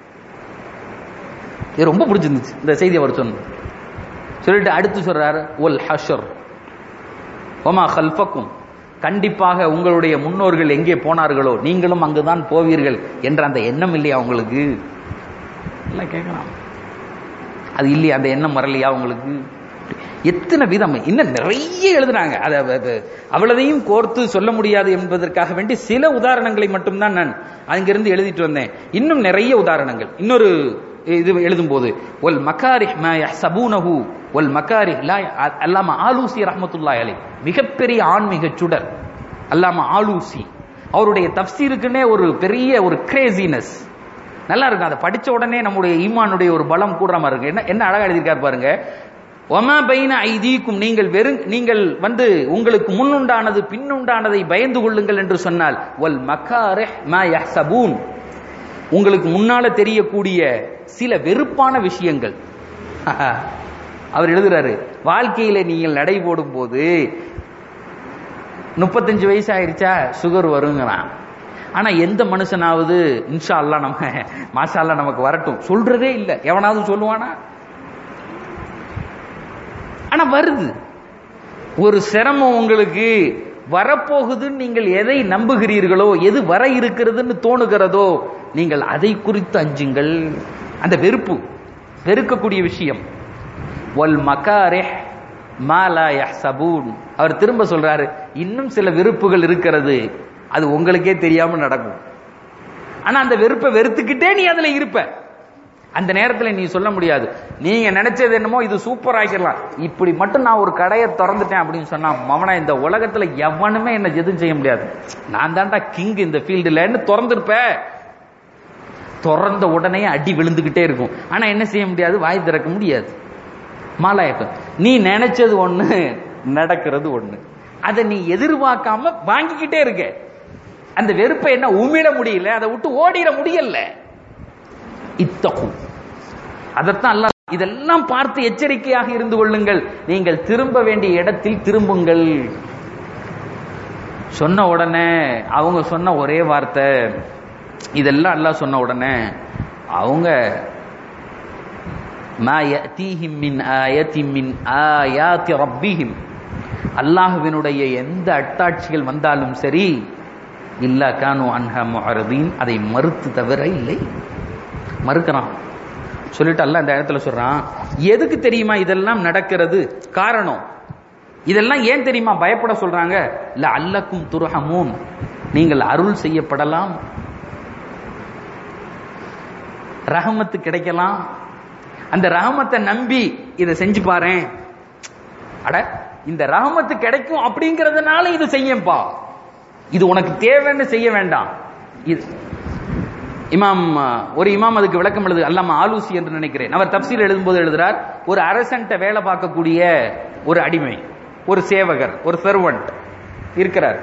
A: இது ரொம்ப பிடிச்சிருந்துச்சு இந்த செய்தி அவர் சொன்ன சொல்லிட்டு அடுத்து சொல்றாரு ஒல் ஹஷர் ஒமா ஹல்ஃபக்கும் கண்டிப்பாக உங்களுடைய முன்னோர்கள் எங்கே போனார்களோ நீங்களும் அங்குதான் போவீர்கள் என்ற அந்த எண்ணம் இல்லையா உங்களுக்கு இல்ல கேட்கலாம் அது இல்லையா அந்த எண்ணம் வரலையா உங்களுக்கு எத்தனை விதம் இன்னும் நிறைய எழுதுனாங்க அதை அது அவ்வளதையும் கோர்த்து சொல்ல முடியாது என்பதற்காக வேண்டி சில உதாரணங்களை மட்டும்தான் நான் அங்கிருந்து எழுதிட்டு வந்தேன் இன்னும் நிறைய உதாரணங்கள் இன்னொரு இது எழுதும் போது ஒல் மக்காரி சபூனஹு ஒல் மக்காரி அல்லாம ஆலூசி ரஹமத்துல்லாய் அலை மிகப்பெரிய ஆன்மீக சுடர் அல்லாம ஆலூசி அவருடைய தப்சீருக்குன்னே ஒரு பெரிய ஒரு கிரேசினஸ் நல்லா இருக்கும் அதை படிச்ச உடனே நம்முடைய ஈமானுடைய ஒரு பலம் கூடுற மாதிரி இருக்கு என்ன என்ன அழகா எழுதியிருக்காரு பாருங்க ஒமா பைன ஐதீக்கும் நீங்கள் வெறும் நீங்கள் வந்து உங்களுக்கு முன்னுண்டானது பின்னுண்டானதை பயந்து கொள்ளுங்கள் என்று சொன்னால் ஒல் மக்காரே மா யஹ்சபூன் உங்களுக்கு முன்னால தெரியக்கூடிய சில வெறுப்பான விஷயங்கள் அவர் எழுதுறாரு வாழ்க்கையில நீங்கள் நடை போடும் போது முப்பத்தஞ்சு வயசு ஆயிருச்சா சுகர் வருங்கிறான் ஆனா எந்த மனுஷனாவது இன்ஷா அல்லா நம்ம மாஷா அல்லா நமக்கு வரட்டும் சொல்றதே இல்லை எவனாவது சொல்லுவானா ஆனா வருது ஒரு சிரமம் உங்களுக்கு வரப்போகுதுன்னு நீங்கள் எதை நம்புகிறீர்களோ எது வர இருக்கிறதுன்னு தோணுகிறதோ நீங்கள் அதை குறித்து அஞ்சுங்கள் அந்த வெறுப்பு வெறுக்கக்கூடிய விஷயம் ஒல் மகாரே மாலா யஹ்சபூன் அவர் திரும்ப சொல்றாரு இன்னும் சில வெறுப்புகள் இருக்கிறது அது உங்களுக்கே தெரியாம நடக்கும் ஆனா அந்த வெறுப்பை வெறுத்துக்கிட்டே நீ அதுல இருப்ப அந்த நேரத்துல நீ சொல்ல முடியாது நீங்க நினைச்சது என்னமோ இது சூப்பர் ஆக்கிடலாம் இப்படி மட்டும் நான் ஒரு கடையை திறந்துட்டேன் அப்படின்னு சொன்னா மவனா இந்த உலகத்துல எவனுமே என்ன எதுவும் செய்ய முடியாது நான் தான்டா கிங் இந்த ஃபீல்டுலன்னு திறந்திருப்ப திறந்த உடனே அடி விழுந்துகிட்டே இருக்கும் ஆனா என்ன செய்ய முடியாது வாய் திறக்க முடியாது மாலாயக்கம் நீ நினைச்சது ஒண்ணு நடக்கிறது ஒண்ணு அதை நீ எதிர்பார்க்காம வாங்கிக்கிட்டே இருக்க அந்த வெறுப்பை என்ன உமிழ முடியல அதை விட்டு ஓடிட முடியல இத்தகும் அதைத்தான் அல்லாஹ் இதெல்லாம் பார்த்து எச்சரிக்கையாக இருந்து கொள்ளுங்கள் நீங்கள் திரும்ப வேண்டிய இடத்தில் திரும்புங்கள் சொன்ன உடனே அவங்க சொன்ன ஒரே வார்த்தை இதெல்லாம் அல்லாஹ் சொன்ன உடனே அவங்க மா யஅதீஹிம் மின் ஆயத்தின் மின் ஆயாத்தி ரப்பிஹிம் அல்லாஹ்வினுடைய எந்த அட்டாட்சிகள் வந்தாலும் சரி இல்லா கானு அன்ஹா முஅரதீன் அதை மறுத்து தவிர இல்லை மறுக்கிறான் சொல்லிட்டு அல்லாஹ் இந்த இடத்துல சொல்றான் எதுக்கு தெரியுமா இதெல்லாம் நடக்கிறது காரணம் இதெல்லாம் ஏன் தெரியுமா பயப்பட சொல்றாங்க இல்ல அல்லக்கும் துரஹமூன் நீங்கள் அருள் செய்யப்படலாம் ரஹமத்து கிடைக்கலாம் அந்த ரஹமத்தை நம்பி இதை செஞ்சு பாரேன் அட இந்த ரஹமத்து கிடைக்கும் அப்படிங்கறதுனால இது செய்யப்பா இது உனக்கு தேவைன்னு செய்ய வேண்டாம் இது இமாம் ஒரு இமாம் அதுக்கு விளக்கம் எழுது அல்லாம ஆலூசி என்று நினைக்கிறேன் அவர் தப்சீல் எழுதும்போது எழுதுறார் ஒரு அரசன்ட்ட வேலை பார்க்கக்கூடிய ஒரு அடிமை ஒரு சேவகர் ஒரு சர்வன்ட் இருக்கிறார்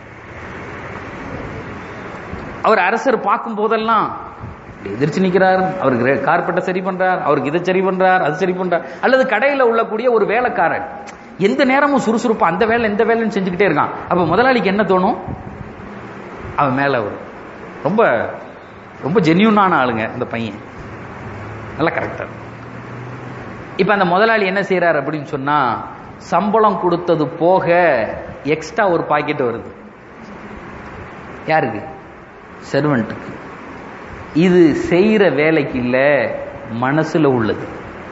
A: அவர் அரசர் பார்க்கும் போதெல்லாம் எதிர்த்து நிக்கிறார் அவருக்கு கார்பெட்டை சரி பண்றார் அவருக்கு இதை சரி பண்றார் அது சரி பண்றார் அல்லது கடையில உள்ளக்கூடிய ஒரு வேலைக்காரன் எந்த நேரமும் சுறுசுறுப்பா அந்த வேலை இந்த வேலைன்னு செஞ்சுக்கிட்டே இருக்கான் அப்ப முதலாளிக்கு என்ன தோணும் அவன் மேல ஒரு ரொம்ப ரொம்ப ஜென்யூனான ஆளுங்க இந்த பையன் நல்ல கரெக்டர் இப்ப அந்த முதலாளி என்ன செய்யறாரு அப்படின்னு சொன்னா சம்பளம் கொடுத்தது போக எக்ஸ்ட்ரா ஒரு பாக்கெட் வருது யாருக்கு செர்வெண்ட்டுக்கு இது செய்யற வேலைக்கு இல்ல மனசுல உள்ளது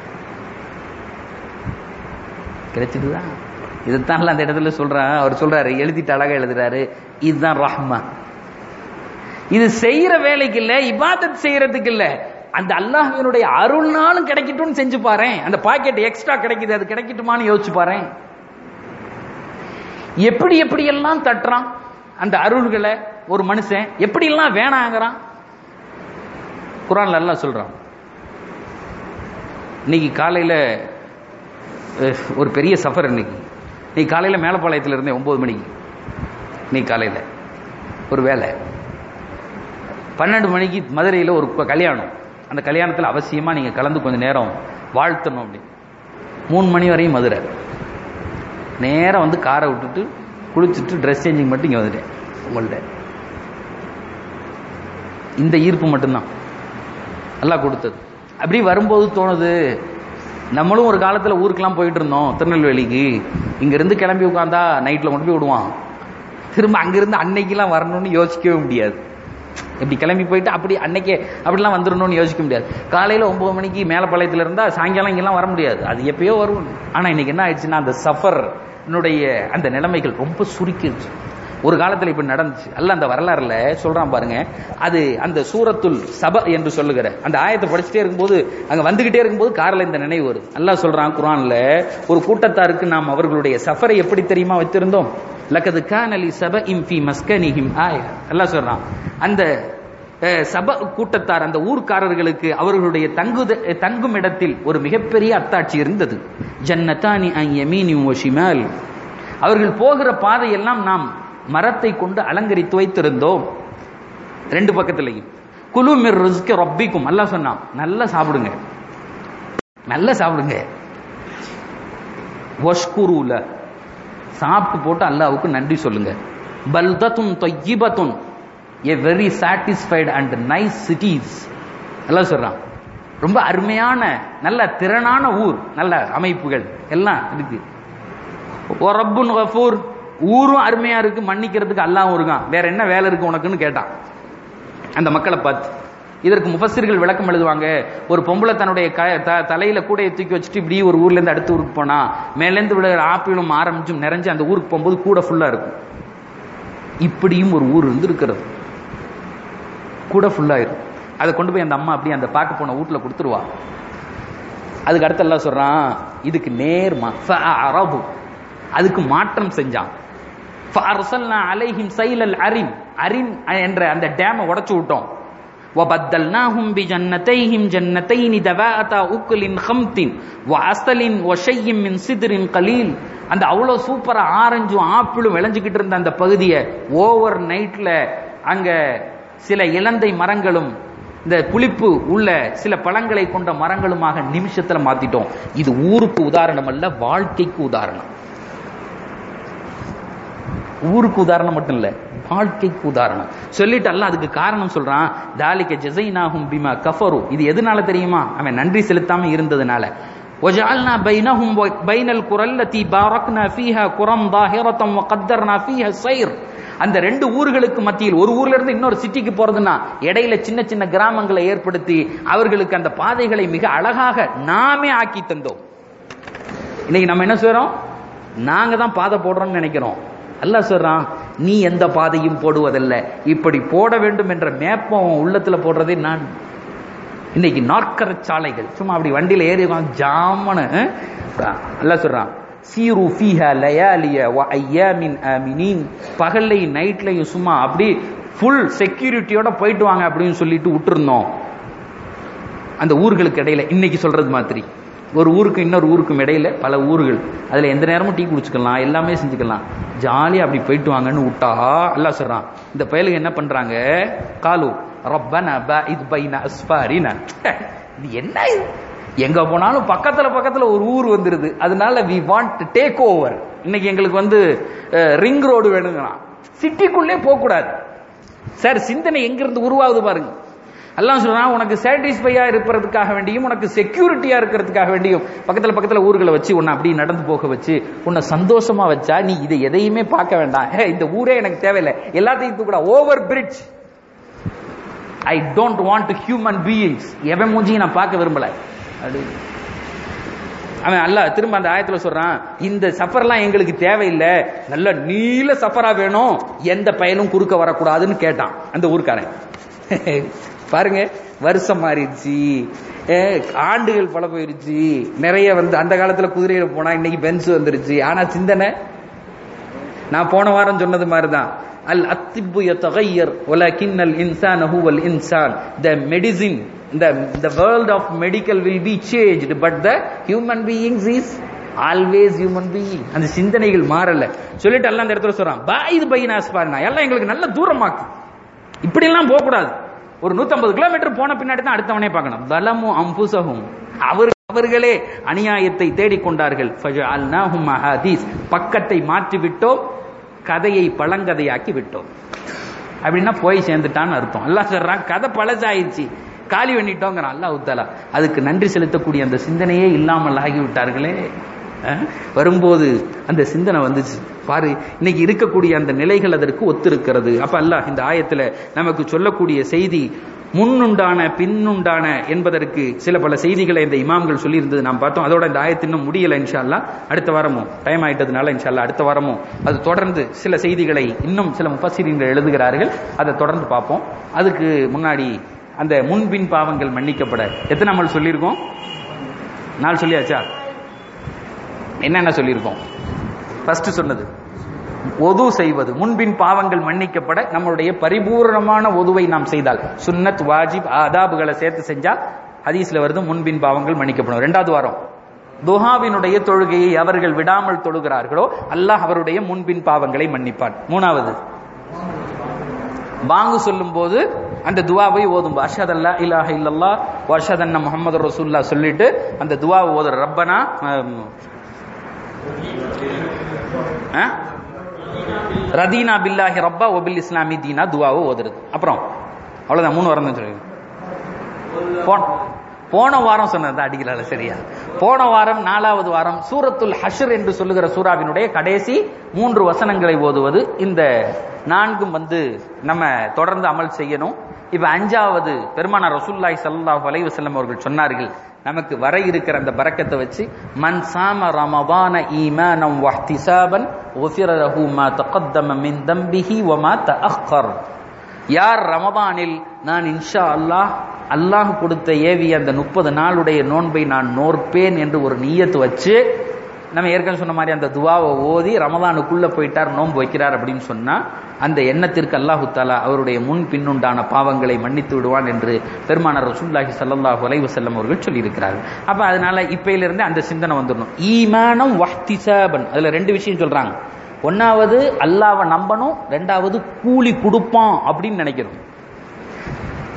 A: கிடைச்சிடுதா இதுதான் அந்த இடத்துல சொல்றான் அவர் சொல்றாரு எழுதிட்டு அழகா எழுதுறாரு இதுதான் ரஹ்மா இது செய்யற வேலைக்கு இல்ல இபாதத் செய்யறதுக்கு இல்ல அந்த அல்லாஹினுடைய அருள்னாலும் கிடைக்கட்டும்னு செஞ்சு பாரு அந்த பாக்கெட் எக்ஸ்ட்ரா கிடைக்குது அது கிடைக்கட்டுமான்னு யோசிச்சு பாரு எப்படி எப்படி எல்லாம் தட்டுறான் அந்த அருள்களை ஒரு மனுஷன் எப்படி எல்லாம் வேணாங்கிறான் குரான்ல எல்லாம் சொல்றான் இன்னைக்கு காலையில ஒரு பெரிய சஃபர் இன்னைக்கு நீ காலையில மேலப்பாளையத்தில் இருந்தேன் ஒன்பது மணிக்கு நீ காலையில ஒரு வேலை பன்னெண்டு மணிக்கு மதுரையில் ஒரு கல்யாணம் அந்த கல்யாணத்தில் அவசியமாக நீங்கள் கலந்து கொஞ்சம் நேரம் வாழ்த்தணும் அப்படி மூணு மணி வரையும் மதுரை நேரம் வந்து காரை விட்டுட்டு குளிச்சுட்டு ட்ரெஸ் சேஞ்சிங் மட்டும் இங்கே வந்துட்டேன் உங்கள்கிட்ட இந்த ஈர்ப்பு மட்டும்தான் நல்லா கொடுத்தது அப்படி வரும்போது தோணுது நம்மளும் ஒரு காலத்தில் ஊருக்கெல்லாம் போயிட்டு இருந்தோம் திருநெல்வேலிக்கு இங்கேருந்து கிளம்பி உட்காந்தா நைட்டில் கொண்டு போய் விடுவான் திரும்ப அங்கிருந்து அன்னைக்கெல்லாம் வரணும்னு யோசிக்கவே முடியாது இப்படி கிளம்பி போயிட்டு அப்படி அன்னைக்கே அப்படிலாம் வந்துடணும்னு யோசிக்க முடியாது காலையில் ஒன்பது மணிக்கு மேலப்பாளையத்தில் இருந்தால் சாயங்காலம் இங்கெல்லாம் வர முடியாது அது எப்பயோ வரும் ஆனால் இன்னைக்கு என்ன ஆயிடுச்சுன்னா அந்த சஃபர் அந்த நிலைமைகள் ரொம்ப சுருக்கிடுச்சு ஒரு காலத்தில் இப்படி நடந்துச்சு அல்ல அந்த வரலாறுல சொல்றான் பாருங்க அது அந்த சூரத்துல் சப என்று சொல்லுகிற அந்த ஆயத்தை படிச்சுட்டே இருக்கும்போது அங்க வந்துகிட்டே இருக்கும்போது காரில் இந்த நினைவு வருது அல்லாஹ் சொல்றான் குரான்ல ஒரு கூட்டத்தாருக்கு நாம் அவர்களுடைய சஃபரை எப்படி தெரியுமா வச்சிருந்தோம் லக்கது கான் அலி சப இம் ஃபி மஸ்கனிஹிம் ஆய அல்லாஹ் சொல்றான் அந்த சப கூட்டத்தார் அந்த ஊர்க்காரர்களுக்கு அவர்களுடைய தங்கு தங்கும் இடத்தில் ஒரு மிகப்பெரிய அத்தாட்சி இருந்தது ஜன்னதானி யமீனி ஷிமால் அவர்கள் போகிற பாதையெல்லாம் நாம் மரத்தை கொண்டு அலங்கரித்து வைத்திருந்தோம் ரெண்டு பக்கத்திலையும் குழு மிர் ரிஸ்க ரொப்பிக்கும் நல்லா சொன்னான் நல்லா சாப்பிடுங்க நல்லா சாப்பிடுங்க ஒஷ்குருல சாப்பிட்டு போட்டு அல்லாவுக்கு நன்றி சொல்லுங்க பல்தத்துன் தொய்யிபத்துன் a very satisfied and nice cities எல்லாம் சொல்றான் ரொம்ப அருமையான நல்ல திறனான ஊர் நல்ல அமைப்புகள் எல்லாம் இருக்கு ஓ ரப்புன் கஃபூர் ஊரும் அருமையா இருக்கு மன்னிக்கிறதுக்கு அல்லாவும் இருக்கான் வேற என்ன வேலை இருக்கு உனக்குன்னு கேட்டான் அந்த மக்களை பார்த்து இதற்கு முஃபசிர்கள் விளக்கம் எழுதுவாங்க ஒரு பொம்பளை தன்னுடைய தலையில கூடையை தூக்கி வச்சுட்டு இப்படி ஒரு ஊர்ல இருந்து அடுத்த ஊருக்கு போனா மேலேருந்து விழுகிற ஆப்பிளும் ஆரம்பிச்சும் நிறைஞ்சு அந்த ஊருக்கு போகும்போது கூட ஃபுல்லா இருக்கும் இப்படியும் ஒரு ஊர் இருந்து இருக்கிறது கூட ஃபுல்லா இருக்கும் அதை கொண்டு போய் அந்த அம்மா அப்படியே அந்த பார்க்க போன வீட்டுல கொடுத்துருவா அதுக்கு அடுத்து எல்லாம் சொல்றான் இதுக்கு நேர்மா அரபு அதுக்கு மாற்றம் செஞ்சான் அலைஹிம் சைலல் அரிம் அரிம் என்ற அந்த டேமை உடைச்சு விட்டோம் وبدلناهم بجنتيهم جنتين ذوات أكل خمط وعسل وشيء من سدر قليل அந்த அவ்வளவு சூப்பரா ஆரஞ்சும் ஆப்பிளும் விளைஞ்சுக்கிட்டு இருந்த அந்த பகுதியை ஓவர் நைட்ல அங்க சில இலந்தை மரங்களும் இந்த புளிப்பு உள்ள சில பழங்களை கொண்ட மரங்களுமாக நிமிஷத்துல மாத்திட்டோம் இது ஊருக்கு உதாரணம் அல்ல வாழ்க்கைக்கு உதாரணம் ஊருக்கு உதாரணம் மட்டும் இல்ல வாழ்க்கைக்கு உதாரணம் சொல்லிட்டு அல்ல அதுக்கு காரணம் சொல்றான் தாலிக்க ஜெசைனாகும் பிமா கஃபரு இது எதனால தெரியுமா அவன் நன்றி செலுத்தாம இருந்ததுனால وجعلنا بينهم وبين القرى التي باركنا فيها قرى ظاهرة وقدرنا فيها السير அந்த ரெண்டு ஊர்களுக்கு மத்தியில் ஒரு ஊர்ல இருந்து இன்னொரு சிட்டிக்கு போறதுன்னா இடையில சின்ன சின்ன கிராமங்களை ஏற்படுத்தி அவர்களுக்கு அந்த பாதைகளை மிக அழகாக நாமே ஆக்கி தந்தோம் இன்னைக்கு நம்ம என்ன செய்றோம் நாங்க தான் பாதை போடுறோம்னு நினைக்கிறோம் அல்லாஹ் சொல்றான் நீ எந்த பாதையும் போடுவதல்ல இப்படி போட வேண்டும் என்ற மேப்பம் உள்ளத்துல போடுறதே நான் இன்னைக்கு நாற்கர சாலைகள் சும்மா அப்படி வண்டியில ஏறி உட்கார்ந்து ஜாமனு அல்லாஹ் சொல்றான் சீரு ஃபீஹா லயாலிய வ ஐயாமின் ஆமினீன் பகல்லையும் நைட்லையும் சும்மா அப்படி ஃபுல் செக்யூரிட்டியோட போயிட்டு வாங்க அப்படின்னு சொல்லிட்டு விட்டுருந்தோம் அந்த ஊர்களுக்கு இடையில இன்னைக்கு சொல்றது மாதிரி ஒரு ஊருக்கு இன்னொரு ஊருக்கும் இடையில பல ஊர்கள் அதுல எந்த நேரமும் டீ குடிச்சுக்கலாம் எல்லாமே செஞ்சுக்கலாம் ஜாலியா அப்படி போயிட்டு வாங்கன்னு விட்டா அல்லாஹ் சொல்றான் இந்த பயலுக்கு என்ன பண்றாங்க காலு ரப்பனா பாஇத் பைன அஸ்ஃபாரினா இது என்ன இது எங்க போனாலும் பக்கத்துல பக்கத்துல ஒரு ஊர் வந்துருது அதனால we want to take over இன்னைக்கு எங்களுக்கு வந்து ரிங் ரோடு வேணுங்களாம் சிட்டிக்குள்ளே போக கூடாது சார் சிந்தனை எங்கிருந்து உருவாகுது பாருங்க எல்லாம் சொல்றான் உனக்கு சாட்டிஸ்ஃபையா இருப்பதற்காக வேண்டியும் உனக்கு செக்யூரிட்டியா இருக்கிறதுக்காக வேண்டியும் பக்கத்துல பக்கத்துல ஊர்களை வச்சு உன்னை அப்படி நடந்து போக வச்சு உன்னை சந்தோஷமா வச்சா நீ இதை எதையுமே பார்க்க வேண்டாம் ஹே, இந்த ஊரே எனக்கு தேவையில்லை எல்லாத்தையும் தூக்கடா over bridge I don't want human beings எவன் மூஞ்சியும் நான் பார்க்க விரும்பல அப்படி அவன் அல்ல திரும்ப அந்த ஆயத்துல சொல்றான் இந்த சஃபர்லாம் எங்களுக்கு தேவையில்லை நல்ல நீல சஃபரா வேணும் எந்த பயனும் குறுக்க வரக்கூடாதுன்னு கேட்டான் அந்த ஊர்க்காரன் பாருங்க வருஷம் மாறிடுச்சு ஏ, ஆண்டுகள் பல போயிருச்சு நிறைய வந்து அந்த காலத்துல குதிரையில போனா இன்னைக்கு பென்ஸ் வந்துருச்சு ஆனா சிந்தனை நான் போன வாரம் சொன்னது மாதிரிதான் அல் அத்திப்பு யதகையர் வலகின் அல் இன்சான் ஹுவல் இன்சான் the medicine the the world of medical will be changed but the human beings is always human being அந்த சிந்தனைகள் மாறல சொல்லிட்டு எல்லாம் அந்த இடத்துல சொல்றான் பா இது பையனாஸ் பாருனா எல்லாம் எங்களுக்கு நல்ல தூரமாக்கு இப்படி எல்லாம் போக கூடாது ஒரு 150 கிலோமீட்டர் போன பின்னாடி தான் அடுத்தவனே பார்க்கணும் பலமு அம்புசகும் அவர் அவர்களே அநியாயத்தை தேடிக்கொண்டார்கள் ஃபஜஅல்நாஹும் அஹாதீஸ் பக்கத்தை மாற்றி விட்டோம் கதையை பழங்கதையாக்கி விட்டோம் அப்படின்னா போய் சேர்ந்துட்டான்னு அர்த்தம் அல்லாஹ் சொல்றான் கதை பழசாயிருச்சு காலி பண்ணிட்டோங்கிறான் அல்லாஹ் உத்தாலா அதுக்கு நன்றி செலுத்தக்கூடிய அந்த சிந்தனையே இல்லாமல் ஆகிவிட்டார்களே அஹ், வரும்போது அந்த சிந்தனை வந்துச்சு பாரு இன்னைக்கு இருக்கக்கூடிய அந்த நிலைகள் அதற்கு ஒத்திருக்கிறது அப்ப அல்லாஹ் இந்த ஆயத்துல நமக்கு சொல்லக்கூடிய செய்தி முன்னுண்டான பின்னுண்டான என்பதற்கு சில பல செய்திகளை இந்த இமாம்கள் சொல்லியிருந்தது நாம் பார்த்தோம் அதோட இந்த ஆயத்து இன்னும் முடியல இன்ஷா அல்லாஹ் அடுத்த வாரமும் டைம் ஆயிட்டதுனால இன்ஷா அல்லாஹ் அடுத்த வாரமும் அது தொடர்ந்து சில செய்திகளை இன்னும் சில முப்பசிரியர்கள் எழுதுகிறார்கள் அதை தொடர்ந்து பார்ப்போம் அதுக்கு முன்னாடி அந்த முன்பின் பாவங்கள் மன்னிக்கப்பட எத்தனை நாள் சொல்லியிருக்கோம் நாள் சொல்லியாச்சா என்னென்ன சொல்லியிருக்கோம் ஃபர்ஸ்ட் சொன்னது ஒது செய்வது முன்பின் பாவங்கள் மன்னிக்கப்பட நம்மளுடைய பரிபூரணமான ஒதுவை நாம் செய்தால் சுன்னத் வாஜிப் ஆதாபுகளை சேர்த்து செஞ்சா ஹதீஸ்ல வருது முன்பின் பாவங்கள் மன்னிக்கப்படும் ரெண்டாவது வாரம் துஹாவினுடைய தொழுகையை அவர்கள் விடாமல் தொழுகிறார்களோ அல்லாஹ் அவருடைய முன்பின் பாவங்களை மன்னிப்பான் மூணாவது பாங்கு சொல்லும் போது அந்த துவாவை ஓதும் அஷத் அல்லா இலாஹ இல்லல்லா வஷத் அன்ன முகமது ரசூல்லா சொல்லிட்டு அந்த துவாவை ஓதுற ரப்பனா ஆம், ஆ? ரதீனா பில்லாஹி ரப்பா ஒபில் இஸ்லாமி தீனா துவாவை ஓதுறது அப்புறம் அவ்வளவுதான் மூணு வாரம் தான் சொல்லி போன போன வாரம் சொன்னது அடிக்கலால சரியா போன வாரம் நாலாவது வாரம் சூரத்துல் ஹஷர் என்று சொல்லுகிற சூராவினுடைய கடைசி மூன்று வசனங்களை ஓதுவது இந்த நான்கும் வந்து நம்ம தொடர்ந்து அமல் செய்யணும் இப்ப அஞ்சாவது பெருமானார் ரசூல்லாய் ஸல்லல்லாஹு அலைஹி வஸல்லம் அவர்கள் சொன்னார்கள் நமக்கு வர இருக்கிற அந்த பரக்கத்தை வச்சு மன் சாம ரமதான ஈமானம் வஹ்திசாபன் உஃபிர லஹு மா தகத்தம மின் தம்பிஹி வ மா தஅக்கர் யார் ரமபானில் நான் இன்ஷா அல்லாஹ் அல்லாஹ் கொடுத்த ஏவிய அந்த முப்பது நாளுடைய நோன்பை நான் நோற்பேன் என்று ஒரு நீயத்து வச்சு நம்ம ஏற்கனவே சொன்ன மாதிரி அந்த துவாவை ஓதி ரமதானுக்குள்ள போயிட்டார் நோன்பு வைக்கிறார் அப்படின்னு சொன்னா அந்த எண்ணத்திற்கு அல்லாஹு தாலா அவருடைய முன் பின்னுண்டான பாவங்களை மன்னித்து விடுவான் என்று பெருமானார் ரசூல்லாஹி ஸல்லல்லாஹு அலைஹி வஸல்லம் அவர்கள் சொல்லியிருக்கிறார்கள் அப்ப அதனால இப்பையிலிருந்து அந்த சிந்தனை வந்துடணும் ஈமானம் வஹ்திசாபன் அதுல ரெண்டு விஷயம் சொல்றாங்க ஒன்னாவது அல்லாவை நம்பணும் ரெண்டாவது கூலி கொடுப்பான் அப்படின்னு நினைக்கணும்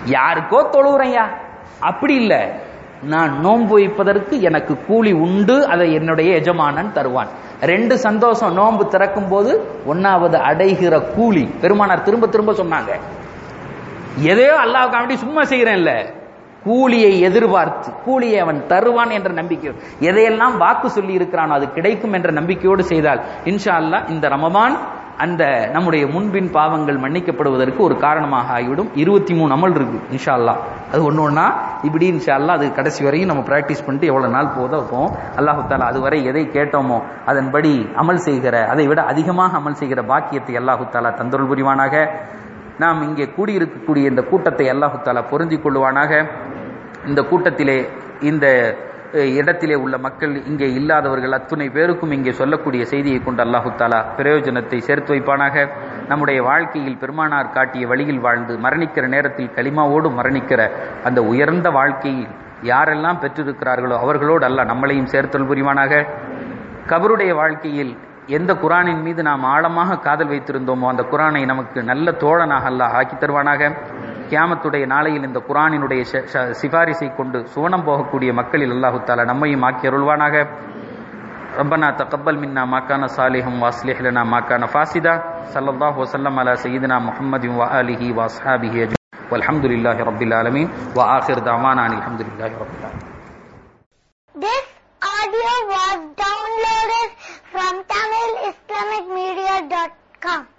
A: யாருக்கோ தொழுவுறையா அப்படி இல்லை நான் நோன்பு வைப்பதற்கு எனக்கு கூலி உண்டு அதை என்னுடைய எஜமானன் தருவான் ரெண்டு சந்தோஷம் நோன்பு திறக்கும் போது ஒன்னாவது அடைகிற கூலி பெருமானார் திரும்ப திரும்ப சொன்னாங்க எதையோ அல்லாஹ் வேண்டி சும்மா செய்யறேன்ல கூலியை எதிர்பார்த்து கூலியை அவன் தருவான் என்ற நம்பிக்கை எதையெல்லாம் வாக்கு சொல்லி இருக்கிறானோ அது கிடைக்கும் என்ற நம்பிக்கையோடு செய்தால் இன்ஷா அல்லாஹ் இந்த ரமபான் அந்த நம்முடைய முன்பின் பாவங்கள் மன்னிக்கப்படுவதற்கு ஒரு காரணமாக ஆகிவிடும் இருபத்தி மூணு அமல் இருக்கு இன்ஷா அல்லாஹ் அது ஒன்று ஒன்றா இப்படி இன்ஷா அல்லாஹ் அது கடைசி வரையும் நம்ம பிராக்டிஸ் பண்ணிட்டு எவ்வளவு நாள் போதோ போம் அல்லாஹு தாலா அதுவரை எதை கேட்டோமோ அதன்படி அமல் செய்கிற அதை விட அதிகமாக அமல் செய்கிற பாக்கியத்தை அல்லாஹு தாலா தந்தருள் புரிவானாக நாம் இங்கே கூடியிருக்கக்கூடிய இந்த கூட்டத்தை அல்லாஹு தாலா பொருந்திக் கொள்ளுவானாக இந்த கூட்டத்திலே இந்த அஹ், இடத்திலே உள்ள மக்கள் இங்கே இல்லாதவர்கள் அத்துணை பேருக்கும் இங்கே சொல்லக்கூடிய செய்தியை கொண்டு அல்லாஹு தாலா பிரயோஜனத்தை சேர்த்து வைப்பானாக நம்முடைய வாழ்க்கையில் பெருமானார் காட்டிய வழியில் வாழ்ந்து மரணிக்கிற நேரத்தில் களிமாவோடு மரணிக்கிற அந்த உயர்ந்த வாழ்க்கையில் யாரெல்லாம் பெற்றிருக்கிறார்களோ அவர்களோடு அல்லாஹ் நம்மளையும் சேர்த்தல் புரிவானாக கபருடைய வாழ்க்கையில் எந்த குரானின் மீது நாம் ஆழமாக காதல் வைத்திருந்தோமோ அந்த குரானை நமக்கு நல்ல தோழனாக அல்லாஹ் ஆக்கி தருவானாக கியாமத்துடைய நாளையில் இந்த குரானினுடைய ஷ- ஷ- சிபாரிசை கொண்டு சுவனம் போகக்கூடிய மக்களில் அல்லாஹு தாலா நம்மையும் ஆக்கி அருள்வானாக ربنا تقبل منا ما كان صالحا واصلح لنا ما كان فاسدا صلى الله وسلم على سيدنا محمد وآله وأصحابه أجمعين والحمد لله رب العالمين وآخر دعوانا أن الحمد لله رب العالمين
B: This audio was downloaded from TamilIslamicMedia.com.